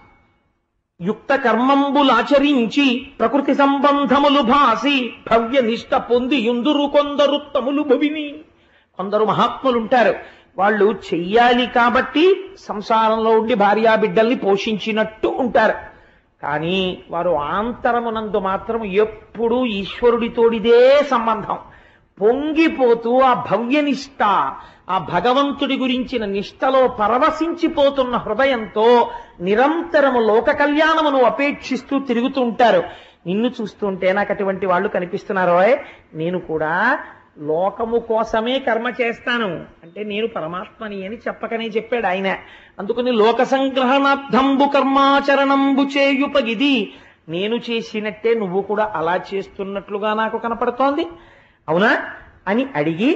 యుక్త కర్మంబులాచరించి ప్రకృతి సంబంధములు భాసి భవ్య నిష్ట పొంది యుందురు కొందరు తములు భవిని కొందరు మహాత్ములు ఉంటారు వాళ్ళు చెయ్యాలి కాబట్టి సంసారంలో ఉండి భార్యా బిడ్డల్ని పోషించినట్టు ఉంటారు కానీ వారు ఆంతరమునందు మాత్రం ఎప్పుడూ ఈశ్వరుడితోడిదే సంబంధం పొంగిపోతూ ఆ భవ్యనిష్ట ఆ భగవంతుడి గురించిన నిష్టలో పరవశించిపోతున్న హృదయంతో నిరంతరము లోక కళ్యాణమును అపేక్షిస్తూ తిరుగుతూ ఉంటారు నిన్ను చూస్తుంటే నాకు అటువంటి వాళ్ళు కనిపిస్తున్నారో నేను కూడా లోకము కోసమే కర్మ చేస్తాను అంటే నేను పరమాత్మని అని చెప్పకనే చెప్పాడు ఆయన అందుకని లోక సంగ్రహణార్థంబు కర్మాచరణంబు చేయుపగిది నేను చేసినట్టే నువ్వు కూడా అలా చేస్తున్నట్లుగా నాకు కనపడుతోంది అవునా అని అడిగి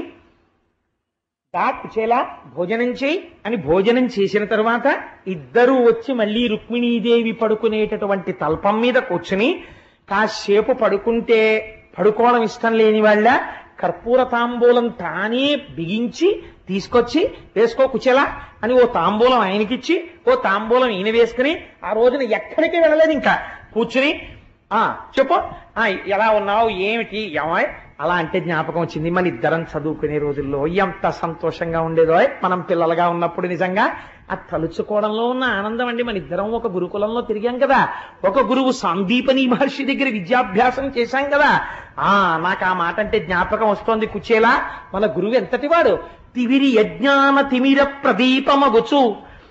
దా కుచేలా భోజనం చేయి అని భోజనం చేసిన తరువాత ఇద్దరూ వచ్చి మళ్ళీ రుక్మిణీదేవి పడుకునేటటువంటి తల్పం మీద కూర్చుని కాసేపు పడుకుంటే పడుకోవడం ఇష్టం లేని వాళ్ళ కర్పూర తాంబూలం తానే బిగించి తీసుకొచ్చి వేసుకో కుచేలా అని ఓ తాంబూలం ఆయనకిచ్చి ఓ తాంబూలం ఈయన వేసుకుని ఆ రోజున ఎక్కడికి వెళ్ళలేదు ఇంకా కూర్చుని ఆ చెప్పు ఆ ఎలా ఉన్నావు ఏమిటి ఏమాయ్ అలా అంటే జ్ఞాపకం వచ్చింది మన ఇద్దరం చదువుకునే రోజుల్లో ఎంత సంతోషంగా ఉండేదో మనం పిల్లలుగా ఉన్నప్పుడు నిజంగా ఆ తలుచుకోవడంలో ఉన్న ఆనందం అండి మన ఇద్దరం ఒక గురుకులంలో తిరిగాం కదా ఒక గురువు సాందీపని మహర్షి దగ్గర విద్యాభ్యాసం చేశాం కదా ఆ నాకు ఆ మాట అంటే జ్ఞాపకం వస్తోంది కుచేలా మన గురువు ఎంతటి వాడు తివిరి యజ్ఞాన తిమిర ప్రదీపమగుచు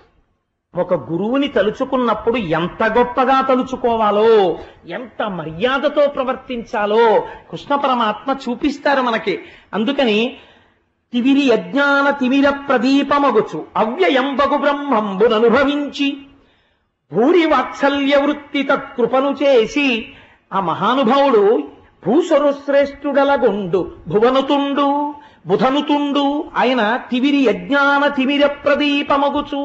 ఒక గురువుని తలుచుకున్నప్పుడు ఎంత గొప్పగా తలుచుకోవాలో ఎంత మర్యాదతో ప్రవర్తించాలో కృష్ణ పరమాత్మ చూపిస్తారు మనకి అందుకని తివిరి యజ్ఞాన తిమిర ప్రదీపమగుచు అవ్యయంబగు బ్రహ్మంబుననుభవించి భూరి వాత్సల్య వృత్తి తత్కృపను చేసి ఆ మహానుభావుడు భూసరు శ్రేష్ఠుడలగుండు భువనుతుండు బుధనుతుండు ఆయన తివిరి యజ్ఞాన తిమిర ప్రదీపమగుచు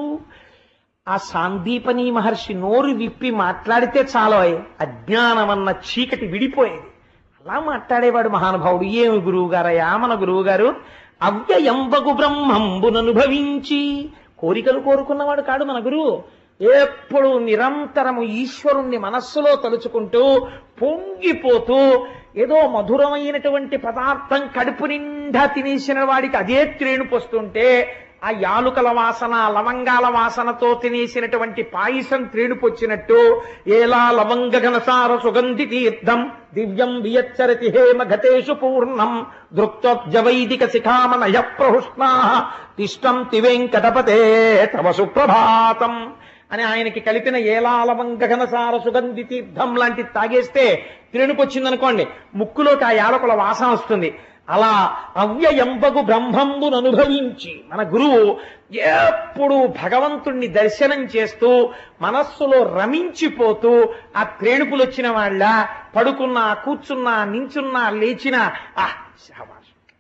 ఆ సాందీపని మహర్షి నోరు విప్పి మాట్లాడితే చాలు అజ్ఞానమన్న చీకటి విడిపోయేది అలా మాట్లాడేవాడు మహానుభావుడు ఏమి గురువు గారయ్యా మన గురువు గారు అవ్యయంబగు బ్రహ్మంబుననుభవించి కోరికలు కోరుకున్నవాడు కాడు మన గురువు ఎప్పుడు నిరంతరము ఈశ్వరుణ్ణి మనస్సులో తలుచుకుంటూ పొంగిపోతూ ఏదో మధురమైనటువంటి పదార్థం కడుపు నిండా తినేసిన వాడికి అదే త్రేణు పోస్తుంటే ఆ యాలుకల వాసన లవంగాల వాసనతో తినేసినటువంటి పాయసం త్రేణుపొచ్చినట్టు ఏలా లవంగ ఘనసార సుగంధి తీర్థం దివ్యం వియచ్చరతి హేమ ఘతేషు పూర్ణం దృక్తోజ్జవైదిక శిఖామనయ ప్రహుష్ణా తిష్టం తివెంకటపతే తవ సుప్రభాతం అని ఆయనకి కలిపిన ఏలాలవంగ ఘనసార సుగంధి తీర్థం లాంటి తాగేస్తే త్రేణుకొచ్చిందనుకోండి ముక్కులోకి ఆ యాలకుల వాసన వస్తుంది అలా అవ్యయంబగు బ్రహ్మంబును అనుభవించి మన గురువు ఎప్పుడు భగవంతుణ్ణి దర్శనం చేస్తూ మనస్సులో రమించిపోతూ ఆ త్రేణుపులు వచ్చిన వాళ్ళ పడుకున్నా కూర్చున్నా నించున్నా లేచినా ఆ శాబాష్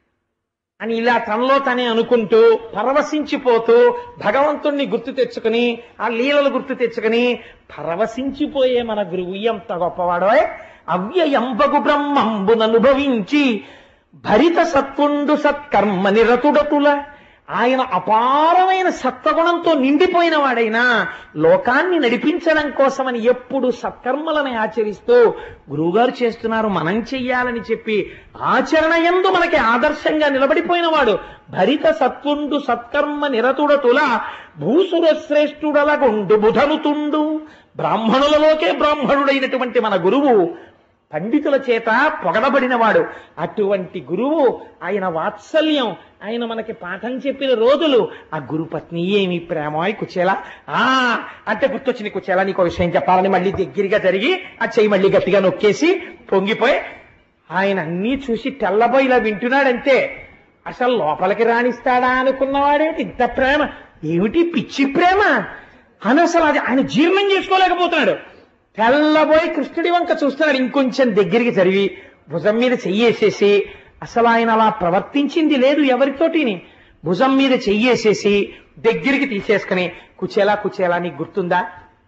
అని ఇలా తనలో తనే అనుకుంటూ పరవశించిపోతూ భగవంతుణ్ణి గుర్తు తెచ్చుకుని ఆ లీలలు గుర్తు తెచ్చుకుని పరవశించిపోయే మన గురువు ఎంత గొప్పవాడో అవ్యయంబగు బ్రహ్మంబుననుభవించి భరిత సత్వుండు సత్కర్మ నిరతుడతుల ఆయన అపారమైన సత్వగుణంతో నిండిపోయిన వాడైనా లోకాన్ని నడిపించడం కోసమని ఎప్పుడు సత్కర్మలను ఆచరిస్తూ గురువుగారు చేస్తున్నారు మనం చెయ్యాలని చెప్పి ఆచరణ ఎందు మనకి ఆదర్శంగా నిలబడిపోయిన వాడు భరిత సత్వుండు సత్కర్మ నిరతుడతుల భూసుర శ్రేష్ఠుడలగుండు బుధనుతుండు బ్రాహ్మణులలోకే బ్రాహ్మణుడైనటువంటి మన గురువు పండితుల చేత పొగడబడినవాడు అటువంటి గురువు ఆయన వాత్సల్యం ఆయన మనకి పాఠం చెప్పిన రోజులు ఆ గురుపత్ని ఏమి ప్రేమాయి కుచేలా ఆ అంటే గుర్తొచ్చింది కుచేలా నీకు ఒక విషయం చెప్పాలని మళ్ళీ దగ్గరగా జరిగి ఆ చెయ్యి మళ్ళీ గట్టిగా నొక్కేసి పొంగిపోయి ఆయన అన్నీ చూసి తెల్లబోయి ఇలా వింటున్నాడంతే అసలు లోపలికి రాణిస్తాడా అనుకున్నవాడేమిటి ఇంత ప్రేమ ఏమిటి పిచ్చి ప్రేమ అని అసలు అది ఆయన జీర్ణం చేసుకోలేకపోతున్నాడు తెల్లబోయి కృష్ణుడి వంక చూస్తున్నాడు ఇంకొంచెం దగ్గరికి జరిగి భుజం మీద చెయ్యేసేసి అసలు ఆయన అలా ప్రవర్తించింది లేదు ఎవరితోటిని భుజం మీద చెయ్యేసేసి దగ్గరికి తీసేసుకుని కుచేలా కుచేలా నీకు గుర్తుందా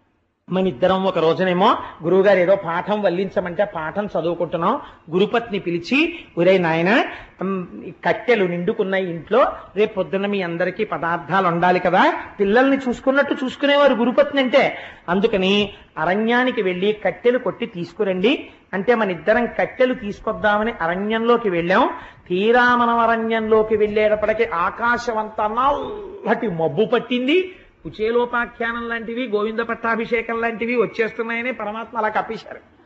మన ఇద్దరం ఒక రోజునేమో గురువుగారు ఏదో పాఠం వల్లించమంటే పాఠం చదువుకుంటున్నాం గురుపత్ని పిలిచి ఒరే నాయన ఉమ్, ఈ కట్టెలు నిండుకున్నాయి ఇంట్లో రేపు పొద్దున్న మీ అందరికీ పదార్థాలు ఉండాలి కదా పిల్లల్ని చూసుకున్నట్టు చూసుకునేవారు గురుపత్ని అంటే అందుకని అరణ్యానికి వెళ్ళి కట్టెలు కొట్టి తీసుకురండి అంటే మన ఇద్దరం కట్టెలు తీసుకొద్దామని అరణ్యంలోకి వెళ్ళాం తీరా మనం అరణ్యంలోకి వెళ్ళేటప్పటికి ఆకాశం అంతా నల్లటి మబ్బు పట్టింది కుచేలోపాఖ్యానం లాంటివి గోవింద పట్టాభిషేకం లాంటివి వచ్చేస్తున్నాయని పరమాత్మ అలా కప్పేశారు